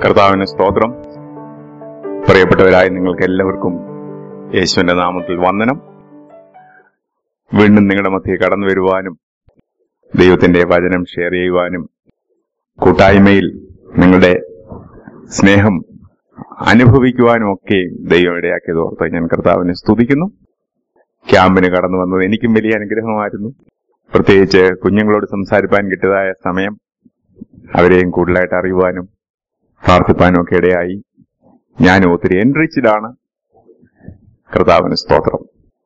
കർത്താവിന് സ്തോത്രം പ്രിയപ്പെട്ടവരായ നിങ്ങൾക്ക് എല്ലാവർക്കും യേശുവിന്റെ നാമത്തിൽ വന്ദനം വീണ്ടും നിങ്ങളുടെ മധ്യേ കടന്നു വരുവാനും ദൈവത്തിന്റെ വചനം ഷെയർ ചെയ്യുവാനും കൂട്ടായ്മയിൽ നിങ്ങളുടെ സ്നേഹം അനുഭവിക്കുവാനും ഒക്കെ ദൈവം ഇടയാക്കിയത് ഓർത്ത് ഞാൻ കർത്താവിനെ സ്തുതിക്കുന്നു ക്യാമ്പിന് കടന്നു വന്നത് എനിക്കും വലിയ അനുഗ്രഹമായിരുന്നു പ്രത്യേകിച്ച് കുഞ്ഞുങ്ങളോട് സംസാരിപ്പാൻ കിട്ടിയതായ സമയം അവരെയും കൂടുതലായിട്ട് അറിയുവാനും പ്രാർത്ഥിപ്പാനും ഒക്കെ ഇടയായി ഞാനും ഒത്തിരി എൻറിച്ചഡാണ് കർത്താവിന് സ്തോത്രം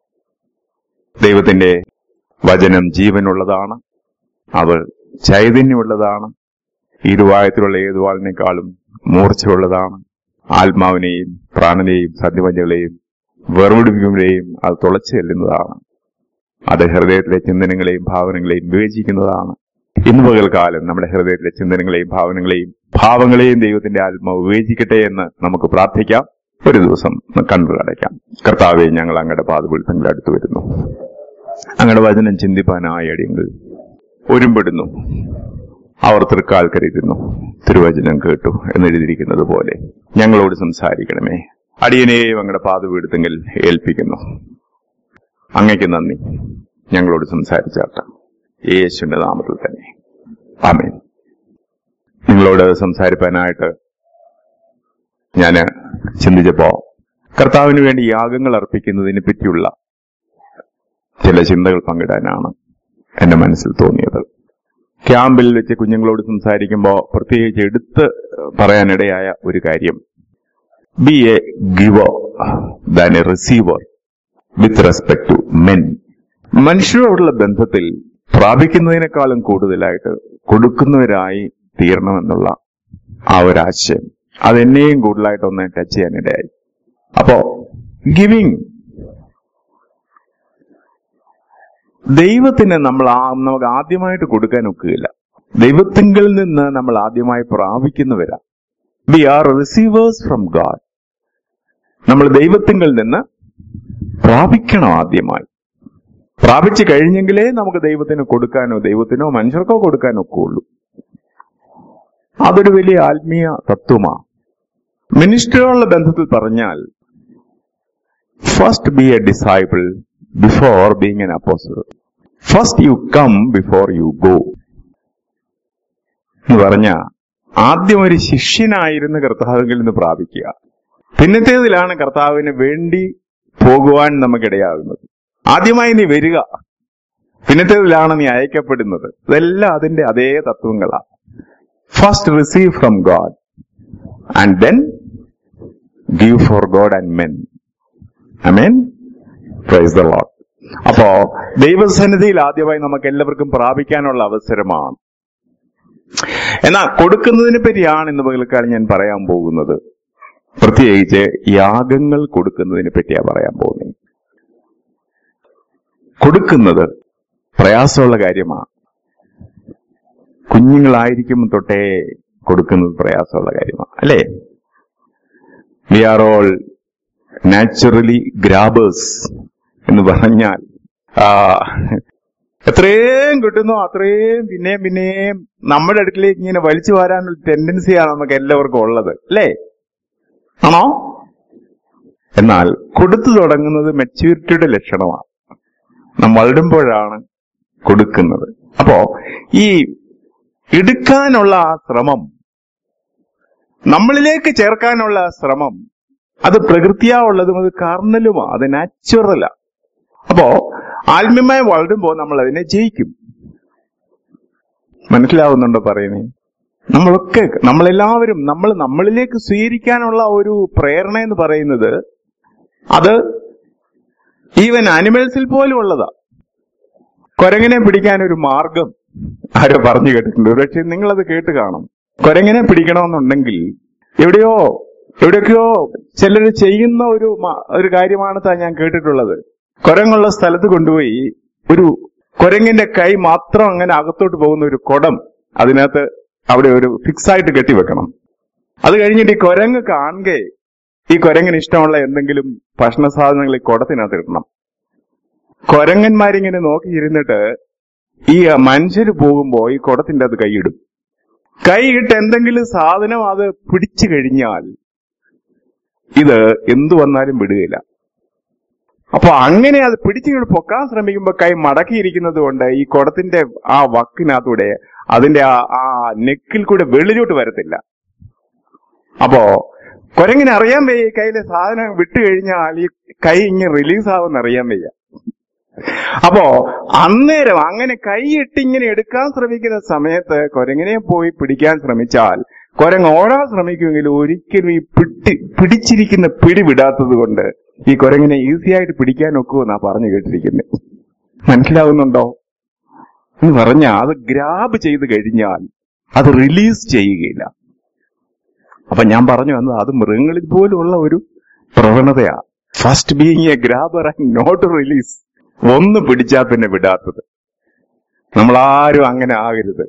ദൈവത്തിന്റെ വചനം ജീവനുള്ളതാണ് അത് ചൈതന്യമുള്ളതാണ് ഇരുവായത്തിലുള്ള ഏതു വാളിനേക്കാളും മൂർച്ചയുള്ളതാണ് ആത്മാവിനെയും പ്രാണനെയും സത്യവഞ്ചകളെയും വെറുപിടിപ്പിക്കുകയും അത് തുളച്ചു ചെല്ലുന്നതാണ് അത് ഹൃദയത്തിലെ ചിന്തനങ്ങളെയും ഭാവനകളെയും വിവേചിക്കുന്നതാണ് ഇന്ന് പകൽക്കാലം നമ്മുടെ ഹൃദയത്തിലെ ചിന്തനങ്ങളെയും ഭാവനകളെയും ഭാവങ്ങളെയും ദൈവത്തിന്റെ ആത്മാവ് വിവേചിക്കട്ടെ എന്ന് നമുക്ക് പ്രാർത്ഥിക്കാം ഒരു ദിവസം കണ്ണു അടയ്ക്കാം കർത്താവെ ഞങ്ങൾ അങ്ങയുടെ പാതപുൽപ്പങ്ങൾ അടുത്തു വരുന്നു അങ്ങയുടെ വചനം ചിന്തിപ്പാനായ അടിയങ്ങൾ ഒരുമ്പെടുന്നു അവർ തൃക്കാൽക്കരിക്കുന്നു തിരുവചനം കേട്ടു എന്നെഴുതിയിരിക്കുന്നത് പോലെ ഞങ്ങളോട് സംസാരിക്കണമേ അടിയനെയും അങ്ങയുടെ പാതപീടുത്തെങ്കിൽ ഏൽപ്പിക്കുന്നു അങ്ങയ്ക്ക് നന്ദി ഞങ്ങളോട് സംസാരിച്ചാട്ട യേശുവിന്റെ നാമത്തിൽ തന്നെ ആമേൻ നിങ്ങളോട് സംസാരിപ്പാനായിട്ട് ഞാൻ ചിന്തിച്ചപ്പോ കർത്താവിന് വേണ്ടി യാഗങ്ങൾ അർപ്പിക്കുന്നതിനെ പറ്റിയുള്ള ചില ചിന്തകൾ പങ്കിടാനാണ് എന്റെ മനസ്സിൽ തോന്നിയത് ക്യാമ്പിൽ വെച്ച് കുഞ്ഞുങ്ങളോട് സംസാരിക്കുമ്പോൾ പ്രത്യേകിച്ച് എടുത്ത് പറയാനിടയായ ഒരു കാര്യം be a giver than a receiver with respect to men മനുഷ്യരോടുള്ള ബന്ധത്തിൽ പ്രാപിക്കുന്നതിനേക്കാളും കൂടുതലായിട്ട് കൊടുക്കുന്നവരായി തീരണമെന്നുള്ള ആ ഒരു ആശയം അതെന്നെയും കൂടുതലായിട്ട് ഒന്ന് ടച്ച് ചെയ്യാനിടയായി അപ്പോ ഗിവിങ് ദൈവത്തിന് നമ്മൾ ആ നമുക്ക് ആദ്യമായിട്ട് കൊടുക്കാൻ ഒക്കുകയില്ല ദൈവത്തിങ്കിൽ നിന്ന് നമ്മൾ ആദ്യമായി പ്രാപിക്കുന്നവരാ we are receivers from God നമ്മൾ ദൈവത്തിങ്കിൽ നിന്ന് പ്രാപിക്കണം ആദ്യമായി പ്രാപിച്ചു കഴിഞ്ഞെങ്കിലേ നമുക്ക് ദൈവത്തിന് കൊടുക്കാനോ ദൈവത്തിനോ മനുഷ്യർക്കോ കൊടുക്കാനോ ഒക്കെ ഉള്ളൂ അതൊരു വലിയ ആത്മീയ തത്വമാണ് മിനിസ്റ്ററുകളുടെ ബന്ധത്തിൽ പറഞ്ഞാൽ first be a disciple before being an apostle first you come before you go എന്ന് പറഞ്ഞ ആദ്യം ഒരു ശിഷ്യനായിരുന്ന കർത്താവിൽ നിന്ന് പ്രാപിക്കുക പിന്നത്തേതിലാണ് കർത്താവിന് വേണ്ടി പോകുവാൻ നമുക്കിടയാകുന്നത് ആദ്യമായി നീ വരിക പിന്നത്തേതിലാണ് നീ അയക്കപ്പെടുന്നത് ഇതെല്ലാം അതിന്റെ അതേ തത്വങ്ങളാണ് first receive from God and then give for God and men I mean praise the Lord അപ്പോ ദൈവസന്നിധിയിൽ ആദ്യമായി നമുക്ക് എല്ലാവർക്കും പ്രാപിക്കാനുള്ള അവസരമാണ് എന്നാൽ കൊടുക്കുന്നതിനെ പറ്റിയാണ് ഇന്ന് പകൽക്കാലം ഞാൻ പറയാൻ പോകുന്നത് പ്രത്യേകിച്ച് യാഗങ്ങൾ കൊടുക്കുന്നതിനെ പറ്റിയാ പറയാൻ പോകുന്നത് കൊടുക്കുന്നത് പ്രയാസമുള്ള കാര്യമാണ് കുഞ്ഞുങ്ങളായിരിക്കും തൊട്ടേ കൊടുക്കുന്നത് പ്രയാസമുള്ള കാര്യമാണ് അല്ലേ we are all naturally grabbers എന്ന് പറഞ്ഞാൽ എത്രയും കിട്ടുന്നു അത്രയും പിന്നെയും പിന്നെയും നമ്മുടെ അടുക്കിലേക്ക് ഇങ്ങനെ വലിച്ചു വാരാനുള്ള ടെൻഡൻസിയാണ് നമുക്ക് എല്ലാവർക്കും ഉള്ളത് അല്ലേ ആണോ എന്നാൽ കൊടുത്തു തുടങ്ങുന്നത് മെച്യൂരിറ്റിയുടെ ലക്ഷണമാണ് നാം വളരുമ്പോഴാണ് കൊടുക്കുന്നത് അപ്പോ ഈ എടുക്കാനുള്ള ആ ശ്രമം നമ്മളിലേക്ക് ചേർക്കാനുള്ള ആ ശ്രമം അത് പ്രകൃതിയാ ഉള്ളതും അത് കാർണലുമാ അത് നാച്ചുറലാ അപ്പോ ആത്മീയമായി വളരുമ്പോൾ നമ്മൾ അതിനെ ജയിക്കും മനസ്സിലാവുന്നുണ്ടോ പറയുന്നേ നമ്മളൊക്കെ നമ്മളെല്ലാവരും നമ്മൾ നമ്മളിലേക്ക് സ്വീകരിക്കാനുള്ള ഒരു പ്രേരണ എന്ന് പറയുന്നത് അത് ഈവൻ ആനിമൽസിൽ പോലും ഉള്ളതാ കൊരങ്ങനെ പിടിക്കാൻ ഒരു മാർഗം ആരോ പറഞ്ഞു കേട്ടിട്ടുണ്ട് പക്ഷെ നിങ്ങളത് കേട്ട് കാണും കൊരങ്ങനെ പിടിക്കണമെന്നുണ്ടെങ്കിൽ എവിടെയോ എവിടെയൊക്കെയോ ചിലർ ചെയ്യുന്ന ഒരു ഒരു കാര്യമാണ് താ ഞാൻ കേട്ടിട്ടുള്ളത് കുരങ്ങുള്ള സ്ഥലത്ത് കൊണ്ടുപോയി ഒരു കുരങ്ങിന്റെ കൈ മാത്രം അങ്ങനെ അകത്തോട്ട് പോകുന്ന ഒരു കുടം അതിനകത്ത് അവിടെ ഒരു ഫിക്സ് ആയിട്ട് കെട്ടിവെക്കണം അത് കഴിഞ്ഞിട്ട് ഈ കുരങ്ങ് കാണുകെ ഈ കുരങ്ങിന് ഇഷ്ടമുള്ള എന്തെങ്കിലും ഭക്ഷണ സാധനങ്ങൾ ഈ കുടത്തിനകത്ത് ഇടണം കുരങ്ങന്മാരിങ്ങനെ നോക്കിയിരുന്നിട്ട് ഈ മനുഷ്യര് പോകുമ്പോ ഈ കുടത്തിന്റെ അത് കൈയിടും കൈയിട്ട് എന്തെങ്കിലും സാധനം അത് പിടിച്ചു കഴിഞ്ഞാൽ ഇത് എന്തു വന്നാലും വിടുകയില്ല അപ്പൊ അങ്ങനെ അത് പിടിച്ചു പൊക്കാൻ ശ്രമിക്കുമ്പോൾ കൈ മടക്കിയിരിക്കുന്നത് കൊണ്ട് ഈ കുടത്തിന്റെ ആ വക്കിനകത്തൂടെ അതിന്റെ ആ ആ നെക്കിൽ കൂടെ വെളിലോട്ട് വരത്തില്ല അപ്പോ കുരങ്ങിന് അറിയാൻ വയ്യ ഈ കയ്യിലെ സാധനം വിട്ടു കഴിഞ്ഞാൽ ഈ കൈ ഇങ്ങനെ റിലീസ് ആവുമെന്ന് അറിയാൻ വയ്യ അപ്പോ അന്നേരം അങ്ങനെ കൈയിട്ട് ഇങ്ങനെ എടുക്കാൻ ശ്രമിക്കുന്ന സമയത്ത് കുരങ്ങിനെ പോയി പിടിക്കാൻ ശ്രമിച്ചാൽ കുരങ്ങ് ഓടാൻ ശ്രമിക്കുമെങ്കിലും ഒരിക്കലും ഈ പിടി പിടിച്ചിരിക്കുന്ന പിടി വിടാത്തത് കൊണ്ട് ഈ കുരങ്ങിനെ ഈസി ആയിട്ട് പിടിക്കാൻ ഒക്കുമെന്നാ പറഞ്ഞു കേട്ടിരിക്കുന്നത് മനസ്സിലാവുന്നുണ്ടോ എന്ന് പറഞ്ഞ അത് ഗ്രാബ് ചെയ്ത് കഴിഞ്ഞാൽ അത് റിലീസ് ചെയ്യുകയില്ല അപ്പൊ ഞാൻ പറഞ്ഞു വന്നത് അത് മൃഗങ്ങളിൽ പോലുള്ള ഒരു പ്രവണതയാ first being a grabber and not release ഒന്ന് പിടിച്ചാൽ പിന്നെ വിടാത്തത് നമ്മളാരും അങ്ങനെ ആകരുത്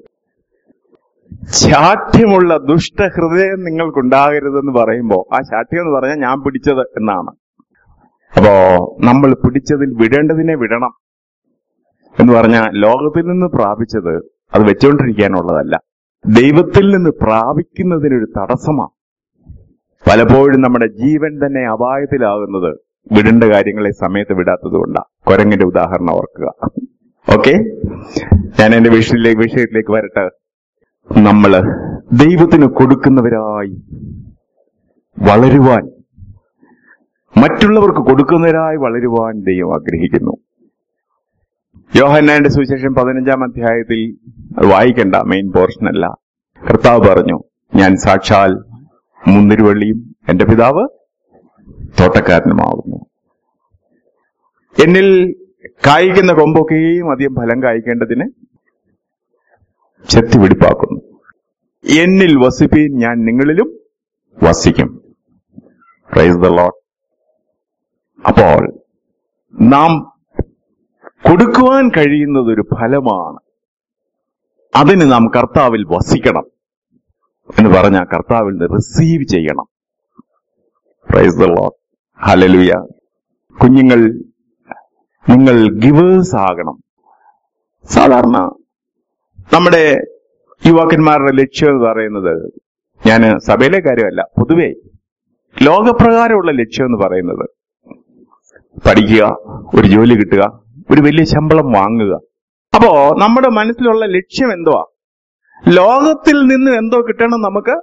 ശാഠ്യമുള്ള ദുഷ്ടഹൃദയം നിങ്ങൾക്കുണ്ടാകരുതെന്ന് പറയുമ്പോ ആ ശാഠ്യം എന്ന് പറഞ്ഞാൽ ഞാൻ പിടിച്ചത് എന്നാണ് അപ്പോ നമ്മൾ പിടിച്ചതിൽ വിടേണ്ടതിനെ വിടണം എന്ന് പറഞ്ഞാൽ ലോകത്തിൽ നിന്ന് പ്രാപിച്ചത് അത് വെച്ചുകൊണ്ടിരിക്കാനുള്ളതല്ല ദൈവത്തിൽ നിന്ന് പ്രാപിക്കുന്നതിനൊരു തടസ്സമാണ് പലപ്പോഴും നമ്മുടെ ജീവൻ തന്നെ അപായത്തിലാകുന്നത് വിടേണ്ട കാര്യങ്ങളെ സമയത്ത് വിടാത്തത് കൊണ്ടാണ് കുരങ്ങിന്റെ ഉദാഹരണം ഓർക്കുക ഓക്കെ ഞാൻ എന്റെ വിഷയത്തിലേക്ക് വിഷയത്തിലേക്ക് വരട്ടെ നമ്മള് ദൈവത്തിന് കൊടുക്കുന്നവരായി വളരുവാൻ മറ്റുള്ളവർക്ക് കൊടുക്കുന്നവരായി വളരുവാൻ ദൈവം ആഗ്രഹിക്കുന്നു യോഹന്നാന്റെ സുവിശേഷം പതിനഞ്ചാം അധ്യായത്തിൽ അത് വായിക്കണ്ട മെയിൻ പോർഷൻ അല്ല കർത്താവ് പറഞ്ഞു ഞാൻ സാക്ഷാൽ മുന്തിരിവള്ളിയും എന്റെ പിതാവ് തോട്ടക്കാരനുമാകുന്നു എന്നിൽ കായ്ക്കുന്ന കൊമ്പൊക്കെയും അധികം ഫലം കായ്ക്കേണ്ടതിന് ചെത്തി വെടിപ്പാക്കുന്നു എന്നിൽ വസിപ്പീൻ ഞാൻ നിങ്ങളിലും വസിക്കും പ്രൈസ് ദ ലോഡ് അപ്പോൾ നാം കൊടുക്കുവാൻ കഴിയുന്നത് ഒരു ഫലമാണ് അതിന് നാം കർത്താവിൽ വസിക്കണം എന്ന് പറഞ്ഞ കർത്താവിൽ നിന്ന് റിസീവ് ചെയ്യണം പ്രൈസ് ദ ലോഡ് ഹലലുയ കുഞ്ഞുങ്ങൾ നിങ്ങൾ ഗിവേഴ്സ് ആകണം സാധാരണ നമ്മുടെ യുവാക്കന്മാരുടെ ലക്ഷ്യം എന്ന് പറയുന്നത് ഞാൻ സഭയിലെ കാര്യമല്ല പൊതുവെ ലോകപ്രകാരമുള്ള ലക്ഷ്യം എന്ന് പറയുന്നത് പഠിക്കുക ഒരു ജോലി കിട്ടുക ഒരു വലിയ ശമ്പളം വാങ്ങുക അപ്പോ നമ്മുടെ മനസ്സിലുള്ള ലക്ഷ്യം എന്തുവാ ലോകത്തിൽ നിന്ന് എന്തോ കിട്ടണം നമുക്ക്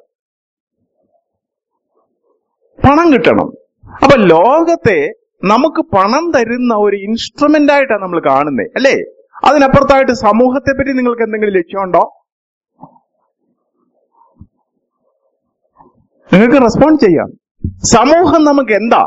പണം കിട്ടണം അപ്പൊ ലോകത്തെ നമുക്ക് പണം തരുന്ന ഒരു ഇൻസ്ട്രുമെന്റ് ആയിട്ടാണ് നമ്മൾ കാണുന്നത് അല്ലേ അതിനപ്പുറത്തായിട്ട് സമൂഹത്തെ പറ്റി നിങ്ങൾക്ക് എന്തെങ്കിലും ലക്ഷ്യമുണ്ടോ നിങ്ങൾക്ക് റെസ്പോണ്ട് ചെയ്യാം സമൂഹം നമുക്ക് എന്താ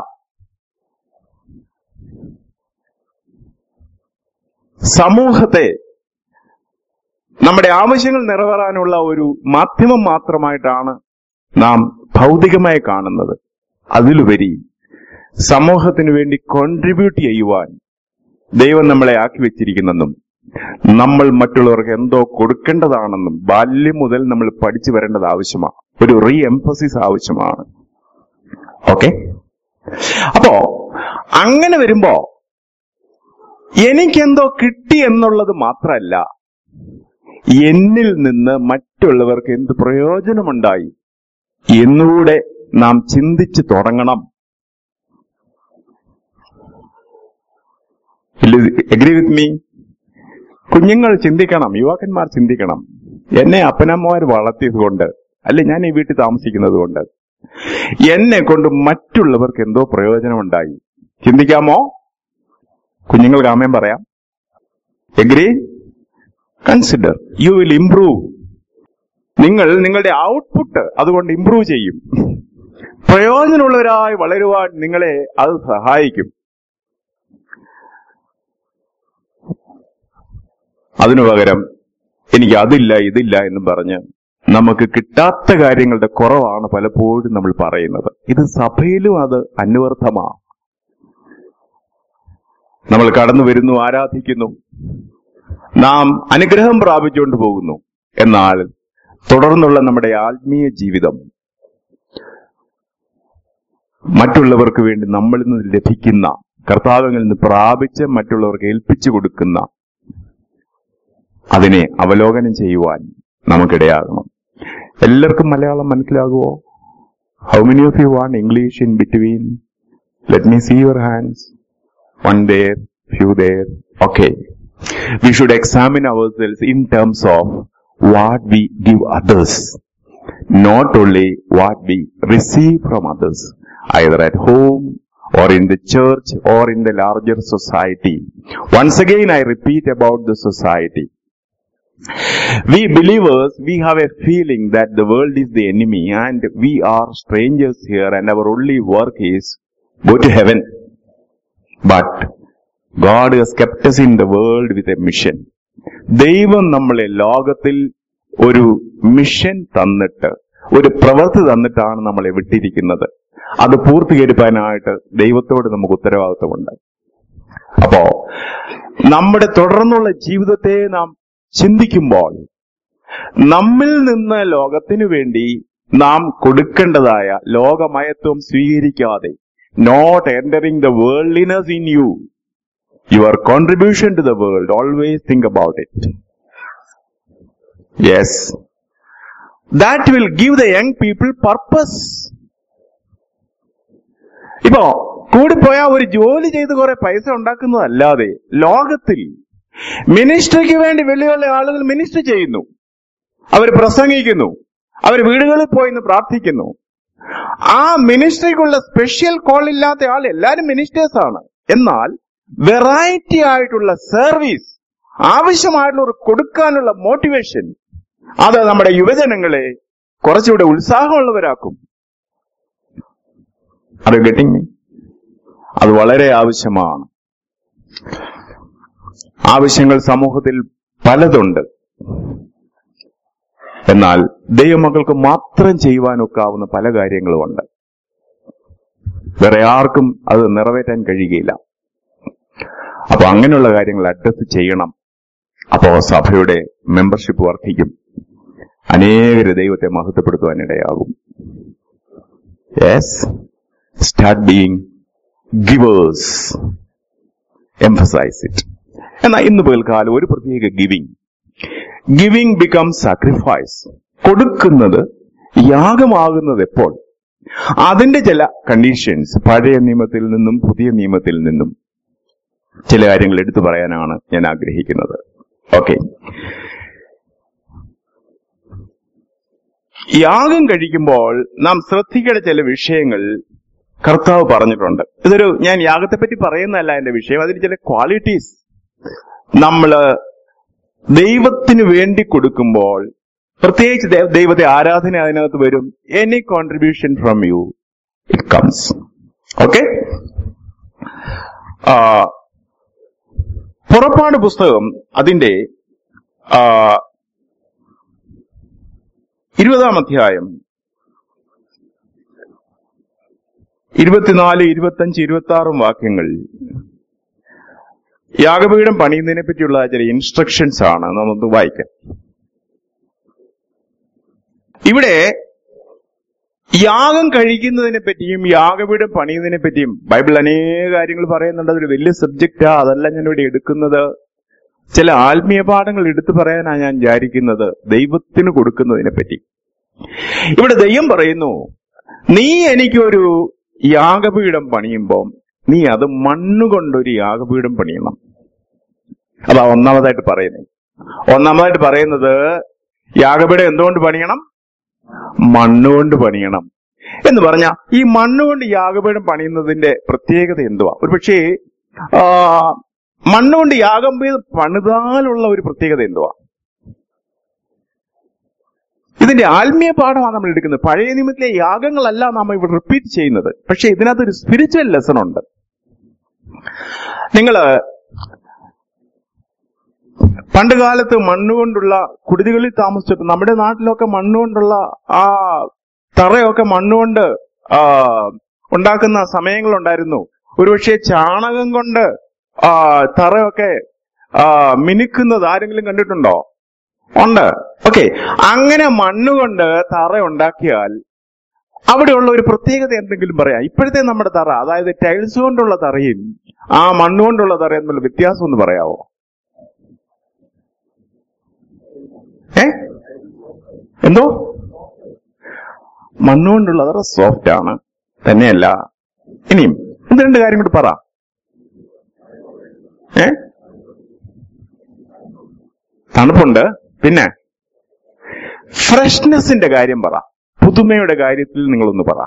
സമൂഹത്തെ നമ്മുടെ ആവശ്യങ്ങൾ നിറവേറാനുള്ള ഒരു മാധ്യമം മാത്രമായിട്ടാണ് നാം ഭൗതികമായി കാണുന്നത് അതിലുപരി സമൂഹത്തിന് വേണ്ടി കോൺട്രിബ്യൂട്ട് ചെയ്യുവാൻ ദൈവം നമ്മളെ ആക്കി വെച്ചിരിക്കുന്നെന്നും നമ്മൾ മറ്റുള്ളവർക്ക് എന്തോ കൊടുക്കേണ്ടതാണെന്നും ബാല്യം മുതൽ നമ്മൾ പഠിച്ചു വരേണ്ടത് ആവശ്യമാണ് ഒരു റീ എംഫസിസ് ആവശ്യമാണ് ഓക്കെ അപ്പോ അങ്ങനെ വരുമ്പോ എനിക്കെന്തോ കിട്ടി എന്നുള്ളത് മാത്രമല്ല എന്നിൽ നിന്ന് മറ്റുള്ളവർക്ക് എന്ത് പ്രയോജനമുണ്ടായി എന്നുകൂടെ നാം ചിന്തിച്ചു തുടങ്ങണം എഗ്രി വിത്ത് മീ കുഞ്ഞുങ്ങൾ ചിന്തിക്കണം യുവാക്കന്മാർ ചിന്തിക്കണം എന്നെ അപ്പനമ്മമാർ വളർത്തിയത് കൊണ്ട് അല്ലെ ഞാൻ ഈ വീട്ടിൽ താമസിക്കുന്നത് കൊണ്ട് എന്നെ കൊണ്ട് മറ്റുള്ളവർക്ക് എന്തോ പ്രയോജനമുണ്ടായി ചിന്തിക്കാമോ കുഞ്ഞുങ്ങൾക്ക് ആമയം പറയാം agree consider you will improve നിങ്ങൾ നിങ്ങളുടെ ഔട്ട്പുട്ട് അതുകൊണ്ട് ഇംപ്രൂവ് ചെയ്യും പ്രയോജനമുള്ളവരായി വളരുവാൻ നിങ്ങളെ അത് സഹായിക്കും അതിനു പകരം എനിക്ക് അതില്ല ഇതില്ല എന്ന് പറഞ്ഞ് നമുക്ക് കിട്ടാത്ത കാര്യങ്ങളുടെ കുറവാണ് പലപ്പോഴും നമ്മൾ പറയുന്നത് ഇത് സഭയിലും അത് അന്വർത്ഥമാണ് നമ്മൾ കടന്നു വരുന്നു ആരാധിക്കുന്നു നാം അനുഗ്രഹം പ്രാപിച്ചുകൊണ്ട് പോകുന്നു എന്നാൽ തുടർന്നുള്ള നമ്മുടെ ആത്മീയ ജീവിതം മറ്റുള്ളവർക്ക് വേണ്ടി നമ്മളിൽ നിന്ന് ലഭിക്കുന്ന കർത്താവിൽ നിന്ന് പ്രാപിച്ച് മറ്റുള്ളവർക്ക് ഏൽപ്പിച്ചു കൊടുക്കുന്ന അതിനെ അവലോകനം ചെയ്യുവാൻ നമുക്കിടയാകണം എല്ലാവർക്കും മലയാളം മനസ്സിലാകുമോ how many of you want English in between let me see your hands one there few there okay we should examine ourselves in terms of what we give others not only what we receive from others either at home or in the church or in the larger society once again i repeat about the society we believers we have a feeling that the world is the enemy and we are strangers here and our only work is go to heaven but God has kept us in the world with a mission. ദൈവം നമ്മളെ ലോകത്തിൽ ഒരു mission തന്നിട്ട് ഒരു പ്രവൃത്തി തന്നിട്ടാണ് നമ്മളെ വിട്ടിരിക്കുന്നത് അത് പൂർത്തീകരിക്കാനായിട്ട് ദൈവത്തോട് നമുക്ക് ഉത്തരവാദിത്വമുണ്ട് അപ്പോ നമ്മുടെ തുടർന്നുള്ള ജീവിതത്തെ നാം ചിന്തിക്കുമ്പോൾ നമ്മിൽ നിന്ന് ലോകത്തിനു വേണ്ടി നാം കൊടുക്കേണ്ടതായ ലോകമയത്വം സ്വീകരിക്കാതെ not entering the worldliness in you your contribution to the world, always think about it. Yes. That will give the young people purpose. ഇപ്പോ കൂടിപ്പോയാ ഒരു ജോലി ചെയ്ത് കുറെ പൈസ ഉണ്ടാക്കുന്നതല്ലാതെ ലോകത്തിൽ മിനിസ്ട്രിക്ക് വേണ്ടി വെളിയുള്ള ആളുകൾ മിനിസ്റ്റർ ചെയ്യുന്നു അവർ പ്രസംഗിക്കുന്നു അവർ വീടുകളിൽ പോയി നിന്ന് പ്രാർത്ഥിക്കുന്നു ആ മിനിസ്ട്രിക്കുള്ള സ്പെഷ്യൽ കോൾ ഇല്ലാത്ത ആൾ എല്ലാരും മിനിസ്റ്റേഴ്സ് ആണ് എന്നാൽ വെറൈറ്റി ആയിട്ടുള്ള സർവീസ് ആവശ്യമായിട്ടുള്ള ഒരു കൊടുക്കാനുള്ള മോട്ടിവേഷൻ അത് നമ്മുടെ യുവജനങ്ങളെ കുറച്ചുകൂടെ ഉത്സാഹമുള്ളവരാക്കും അത് ഗെറ്റിംഗ് മീ അത് വളരെ ആവശ്യമാണ് ആവശ്യങ്ങൾ സമൂഹത്തിൽ പലതുണ്ട് എന്നാൽ ദൈവമക്കൾക്ക് മാത്രം ചെയ്യുവാനൊക്കാവുന്ന പല കാര്യങ്ങളുമുണ്ട് വേറെ ആർക്കും അത് നിറവേറ്റാൻ കഴിയുകയില്ല അപ്പൊ അങ്ങനെയുള്ള കാര്യങ്ങൾ അഡ്രസ് ചെയ്യണം അപ്പോ സഭയുടെ മെമ്പർഷിപ്പ് വർദ്ധിക്കും അനേകര് ദൈവത്തെ മഹത്വപ്പെടുത്തുവാൻ ഇടയാകും yes start being givers emphasize it എന്നാൽ ഇന്ന് പകൽക്കാലം ഒരു പ്രത്യേക ഗിവിംഗ് ഗിവിംഗ് ബിക്കം സാക്രിഫൈസ് കൊടുക്കുന്നത് യാഗമാകുന്നത് എപ്പോൾ അതിന്റെ ചില കണ്ടീഷൻസ് പഴയ നിയമത്തിൽ നിന്നും പുതിയ നിയമത്തിൽ നിന്നും ചില കാര്യങ്ങൾ എടുത്തു പറയാനാണ് ഞാൻ ആഗ്രഹിക്കുന്നത് ഓക്കെ യാഗം കഴിക്കുമ്പോൾ നാം ശ്രദ്ധിക്കേണ്ട ചില വിഷയങ്ങൾ കർത്താവ് പറഞ്ഞിട്ടുണ്ട് ഇതൊരു ഞാൻ യാഗത്തെ പറ്റി പറയുന്നതല്ല എന്റെ വിഷയം അതിന് ചില ക്വാളിറ്റീസ് നമ്മള് ദൈവത്തിന് വേണ്ടി കൊടുക്കുമ്പോൾ പ്രത്യേകിച്ച് ദൈ- ദൈവത്തെ ആരാധന അതിനകത്ത് വരും any contribution from you it comes okay പുറപ്പാട് പുസ്തകം അതിന്റെ ആ, ഇരുപതാം അധ്യായം ഇരുപത്തിനാല് ഇരുപത്തഞ്ച് ഇരുപത്തി ആറും വാക്യങ്ങൾ യാഗപീഠം പണിയുന്നതിനെ പറ്റിയുള്ള ചില ഇൻസ്ട്രക്ഷൻസ് ആണ് നമുക്ക് വായിക്കാം ഇവിടെ യാഗം കഴിക്കുന്നതിനെ പറ്റിയും യാഗപീഠം പണിയുന്നതിനെ പറ്റിയും ബൈബിൾ അനേക കാര്യങ്ങൾ പറയുന്നുണ്ട് അതൊരു വലിയ സബ്ജക്റ്റാ അതല്ല ഞാൻ ഇവിടെ എടുക്കുന്നത് ചില ആത്മീയ പാഠങ്ങൾ എടുത്തു പറയാനാണ് ഞാൻ വിചാരിക്കുന്നത് ദൈവത്തിന് കൊടുക്കുന്നതിനെ പറ്റി ഇവിടെ ദൈവം പറയുന്നു നീ എനിക്കൊരു യാഗപീഠം പണിയുമ്പോൾ നീ അത് മണ്ണുകൊണ്ടൊരു യാഗപീഠം പണിയണം അതാ ഒന്നാമതായിട്ട് പറയുന്നത് ഒന്നാമതായിട്ട് പറയുന്നത് യാഗപീഠം എന്തുകൊണ്ട് പണിയണം മണ്ണുകൊണ്ട് പണിയണം എന്ന് പറഞ്ഞ ഈ മണ്ണുകൊണ്ട് യാഗപീഠം പണിയുന്നതിന്റെ പ്രത്യേകത എന്തുവാ ഒരു പക്ഷേ ആ, മണ്ണുകൊണ്ട് യാഗം പണിതാലുള്ള ഒരു പ്രത്യേകത എന്തുവാ ഇതിന്റെ ആത്മീയ പാഠമാണ് നമ്മൾ എടുക്കുന്നത് പഴയ നിയമത്തിലെ യാഗങ്ങളല്ല നാം ഇവിടെ റിപ്പീറ്റ് ചെയ്യുന്നത് പക്ഷെ ഇതിനകത്ത് ഒരു സ്പിരിച്വൽ ലെസൺ ഉണ്ട് നിങ്ങള് പണ്ട് കാലത്ത് മണ്ണുകൊണ്ടുള്ള കുടിലുകളിൽ താമസിച്ചിട്ട് നമ്മുടെ നാട്ടിലൊക്കെ മണ്ണുകൊണ്ടുള്ള ആ തറയൊക്കെ മണ്ണുകൊണ്ട് ആ, ഉണ്ടാക്കുന്ന സമയങ്ങളുണ്ടായിരുന്നു ഒരുപക്ഷെ ചാണകം കൊണ്ട് ആ, തറയൊക്കെ ആ, മിനുക്കുന്നത് ആരെങ്കിലും കണ്ടിട്ടുണ്ടോ ഉണ്ട് ഓക്കെ അങ്ങനെ മണ്ണുകൊണ്ട് തറ ഉണ്ടാക്കിയാൽ അവിടെയുള്ള ഒരു പ്രത്യേകത എന്തെങ്കിലും പറയാം ഇപ്പോഴത്തെ നമ്മുടെ തറ അതായത് ടൈൽസ് കൊണ്ടുള്ള തറയും ആ മണ്ണുകൊണ്ടുള്ള തറയും തമ്മിലുള്ള വ്യത്യാസം ഒന്ന് പറയാവോ ഏ എന്തോ മണ്ണുകൊണ്ടുള്ളത് അത്ര സോഫ്റ്റ് ആണ് തന്നെയല്ല ഇനിയും ഇത് രണ്ട് കാര്യം കൂടി പറ ഏ തണുപ്പുണ്ട് പിന്നെ ഫ്രഷ്നെസിന്റെ കാര്യം പറ പുതുമയുടെ കാര്യത്തിൽ നിങ്ങളൊന്ന് പറ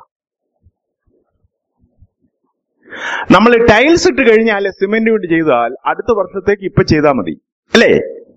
നമ്മൾ ടൈൽസ് ഇട്ട് കഴിഞ്ഞാൽ സിമെന്റ് കൊണ്ട് ചെയ്താൽ അടുത്ത വർഷത്തേക്ക് ഇപ്പൊ ചെയ്താൽ മതി അല്ലേ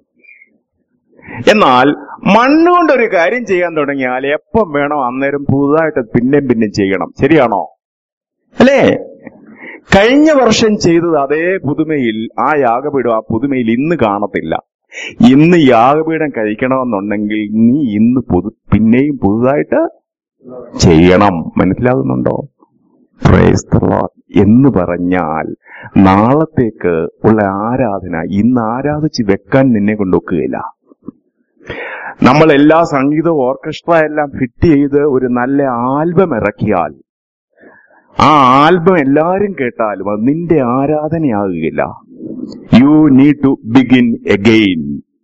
എന്നാൽ മണ്ണുകൊണ്ട് ഒരു കാര്യം ചെയ്യാൻ തുടങ്ങിയാൽ എപ്പം വേണോ അന്നേരം പുതുതായിട്ട് പിന്നെയും പിന്നെയും ചെയ്യണം ശരിയാണോ അല്ലേ കഴിഞ്ഞ വർഷം ചെയ്തത് അതേ പുതുമയിൽ ആ യാഗപീഠം ആ പുതുമയിൽ ഇന്ന് കാണത്തില്ല ഇന്ന് യാഗപീഠം കഴിക്കണമെന്നുണ്ടെങ്കിൽ നീ ഇന്ന് പുതു പിന്നെയും പുതുതായിട്ട് ചെയ്യണം മനസ്സിലാകുന്നുണ്ടോ Praise the Lord. എന്ന് പറഞ്ഞാൽ നാളത്തേക്ക് ഉള്ള ആരാധന ഇന്ന് ആരാധിച്ച് വെക്കാൻ നിന്നെ കൊണ്ടൊക്കുകയില്ല നമ്മൾ എല്ലാ സംഗീത ഓർക്കസ്ട്ര എല്ലാം ഫിറ്റ് ചെയ്ത് ഒരു നല്ല ആൽബം ഇറക്കിയാൽ ആ ആൽബം എല്ലാരും കേട്ടാലും അത് നിന്റെ ആരാധനയാകുകയില്ല you need to begin again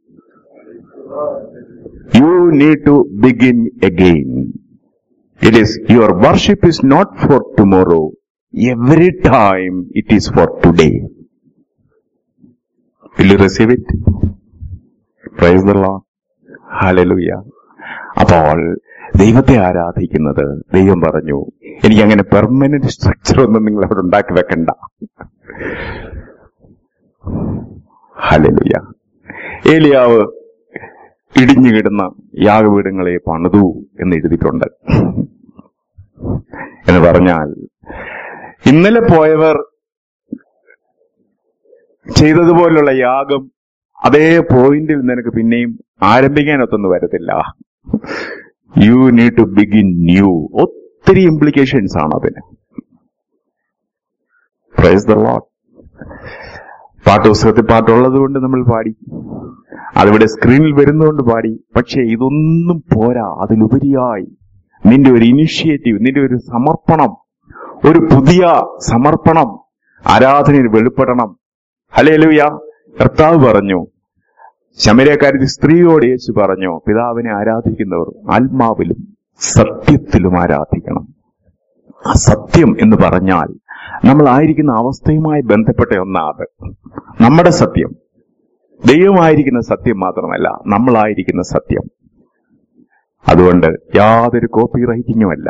you need to begin again it is your worship is not for tomorrow every time it is for today will you receive it praise the Lord hallelujah അപ്പോൾ ദൈവത്തെ ആരാധിക്കുന്നത് ദൈവം പറഞ്ഞു എനിക്ക് അങ്ങനെ permanent structure ഒന്നും നിങ്ങൾ അവിടെ ഉണ്ടാക്കി വെക്കണ്ട ഹല്ലേലൂയ ഏലിയാവ് ഇടിഞ്ഞു കിടന്ന യാഗപീഠങ്ങളെ പണിതു എന്ന് എഴുതിയിട്ടുണ്ട് എന്ന് പറഞ്ഞാൽ ഇന്നലെ പോയവർ ചെയ്തതുപോലുള്ള യാഗം അതേ പോയിന്റിൽ നിനക്ക് പിന്നെയും ആരംഭിക്കാനൊത്തൊന്നും വരത്തില്ല you need to begin new ഒത്തിരി ഇംപ്ലിക്കേഷൻസ് ആണ് അതിന് പ്രൈസ് ദ ലോട്ട് പാട്ടുപുസ്തകത്തിൽ പാട്ടുള്ളത് കൊണ്ട് നമ്മൾ പാടി അതിവിടെ സ്ക്രീനിൽ വരുന്നതുകൊണ്ട് പാടി പക്ഷേ ഇതൊന്നും പോരാ അതിലുപരിയായി നിന്റെ ഒരു ഇനിഷ്യേറ്റീവ് നിന്റെ ഒരു സമർപ്പണം ഒരു പുതിയ സമർപ്പണം ആരാധനയിൽ വെളിപ്പെടണം ഹലേലുയ കർത്താവ് പറഞ്ഞു ശമരക്കാരി സ്ത്രീയോട് യേശു പറഞ്ഞു പിതാവിനെ ആരാധിക്കുന്നവർ ആത്മാവിലും സത്യത്തിലും ആരാധിക്കണം ആ സത്യം എന്ന് പറഞ്ഞാൽ നമ്മളായിരിക്കുന്ന അവസ്ഥയുമായി ബന്ധപ്പെട്ട ഒന്നാത് നമ്മുടെ സത്യം ദൈവമായിരിക്കുന്ന സത്യം മാത്രമല്ല നമ്മളായിരിക്കുന്ന സത്യം അതുകൊണ്ട് യാതൊരു കോപ്പി റൈറ്റിങ്ങും അല്ല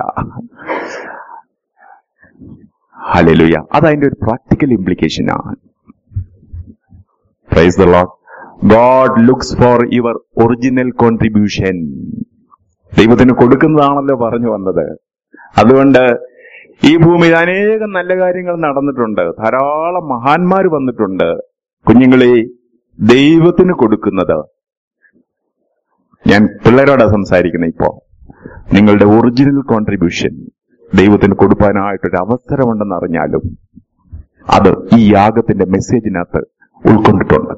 ഹലലുയ അതതിന്റെ ഒരു പ്രാക്ടിക്കൽ ഇംപ്ലിക്കേഷൻ ആണ് praise the Lord God looks for your original contribution ദൈവത്തിന് കൊടുക്കുന്നതാണല്ലോ പറഞ്ഞു വന്നത് അതുകൊണ്ട് ഈ ഭൂമിയിൽ അനേകം നല്ല കാര്യങ്ങൾ നടന്നിട്ടുണ്ട് ധാരാളം മഹാന്മാർ വന്നിട്ടുണ്ട് കുഞ്ഞുങ്ങളെ ദൈവത്തിന് കൊടുക്കുന്നത് ഞാൻ പിള്ളേരോടാ സംസാരിക്കുന്നത് ഇപ്പോ നിങ്ങളുടെ ഒറിജിനൽ കോൺട്രിബ്യൂഷൻ ദൈവത്തിന് കൊടുക്കാനായിട്ടൊരു അവസരമുണ്ടെന്ന് അറിഞ്ഞാലും അത് ഈ യാഗത്തിന്റെ മെസ്സേജിനകത്ത് ഉൾക്കൊണ്ടിട്ടുണ്ട്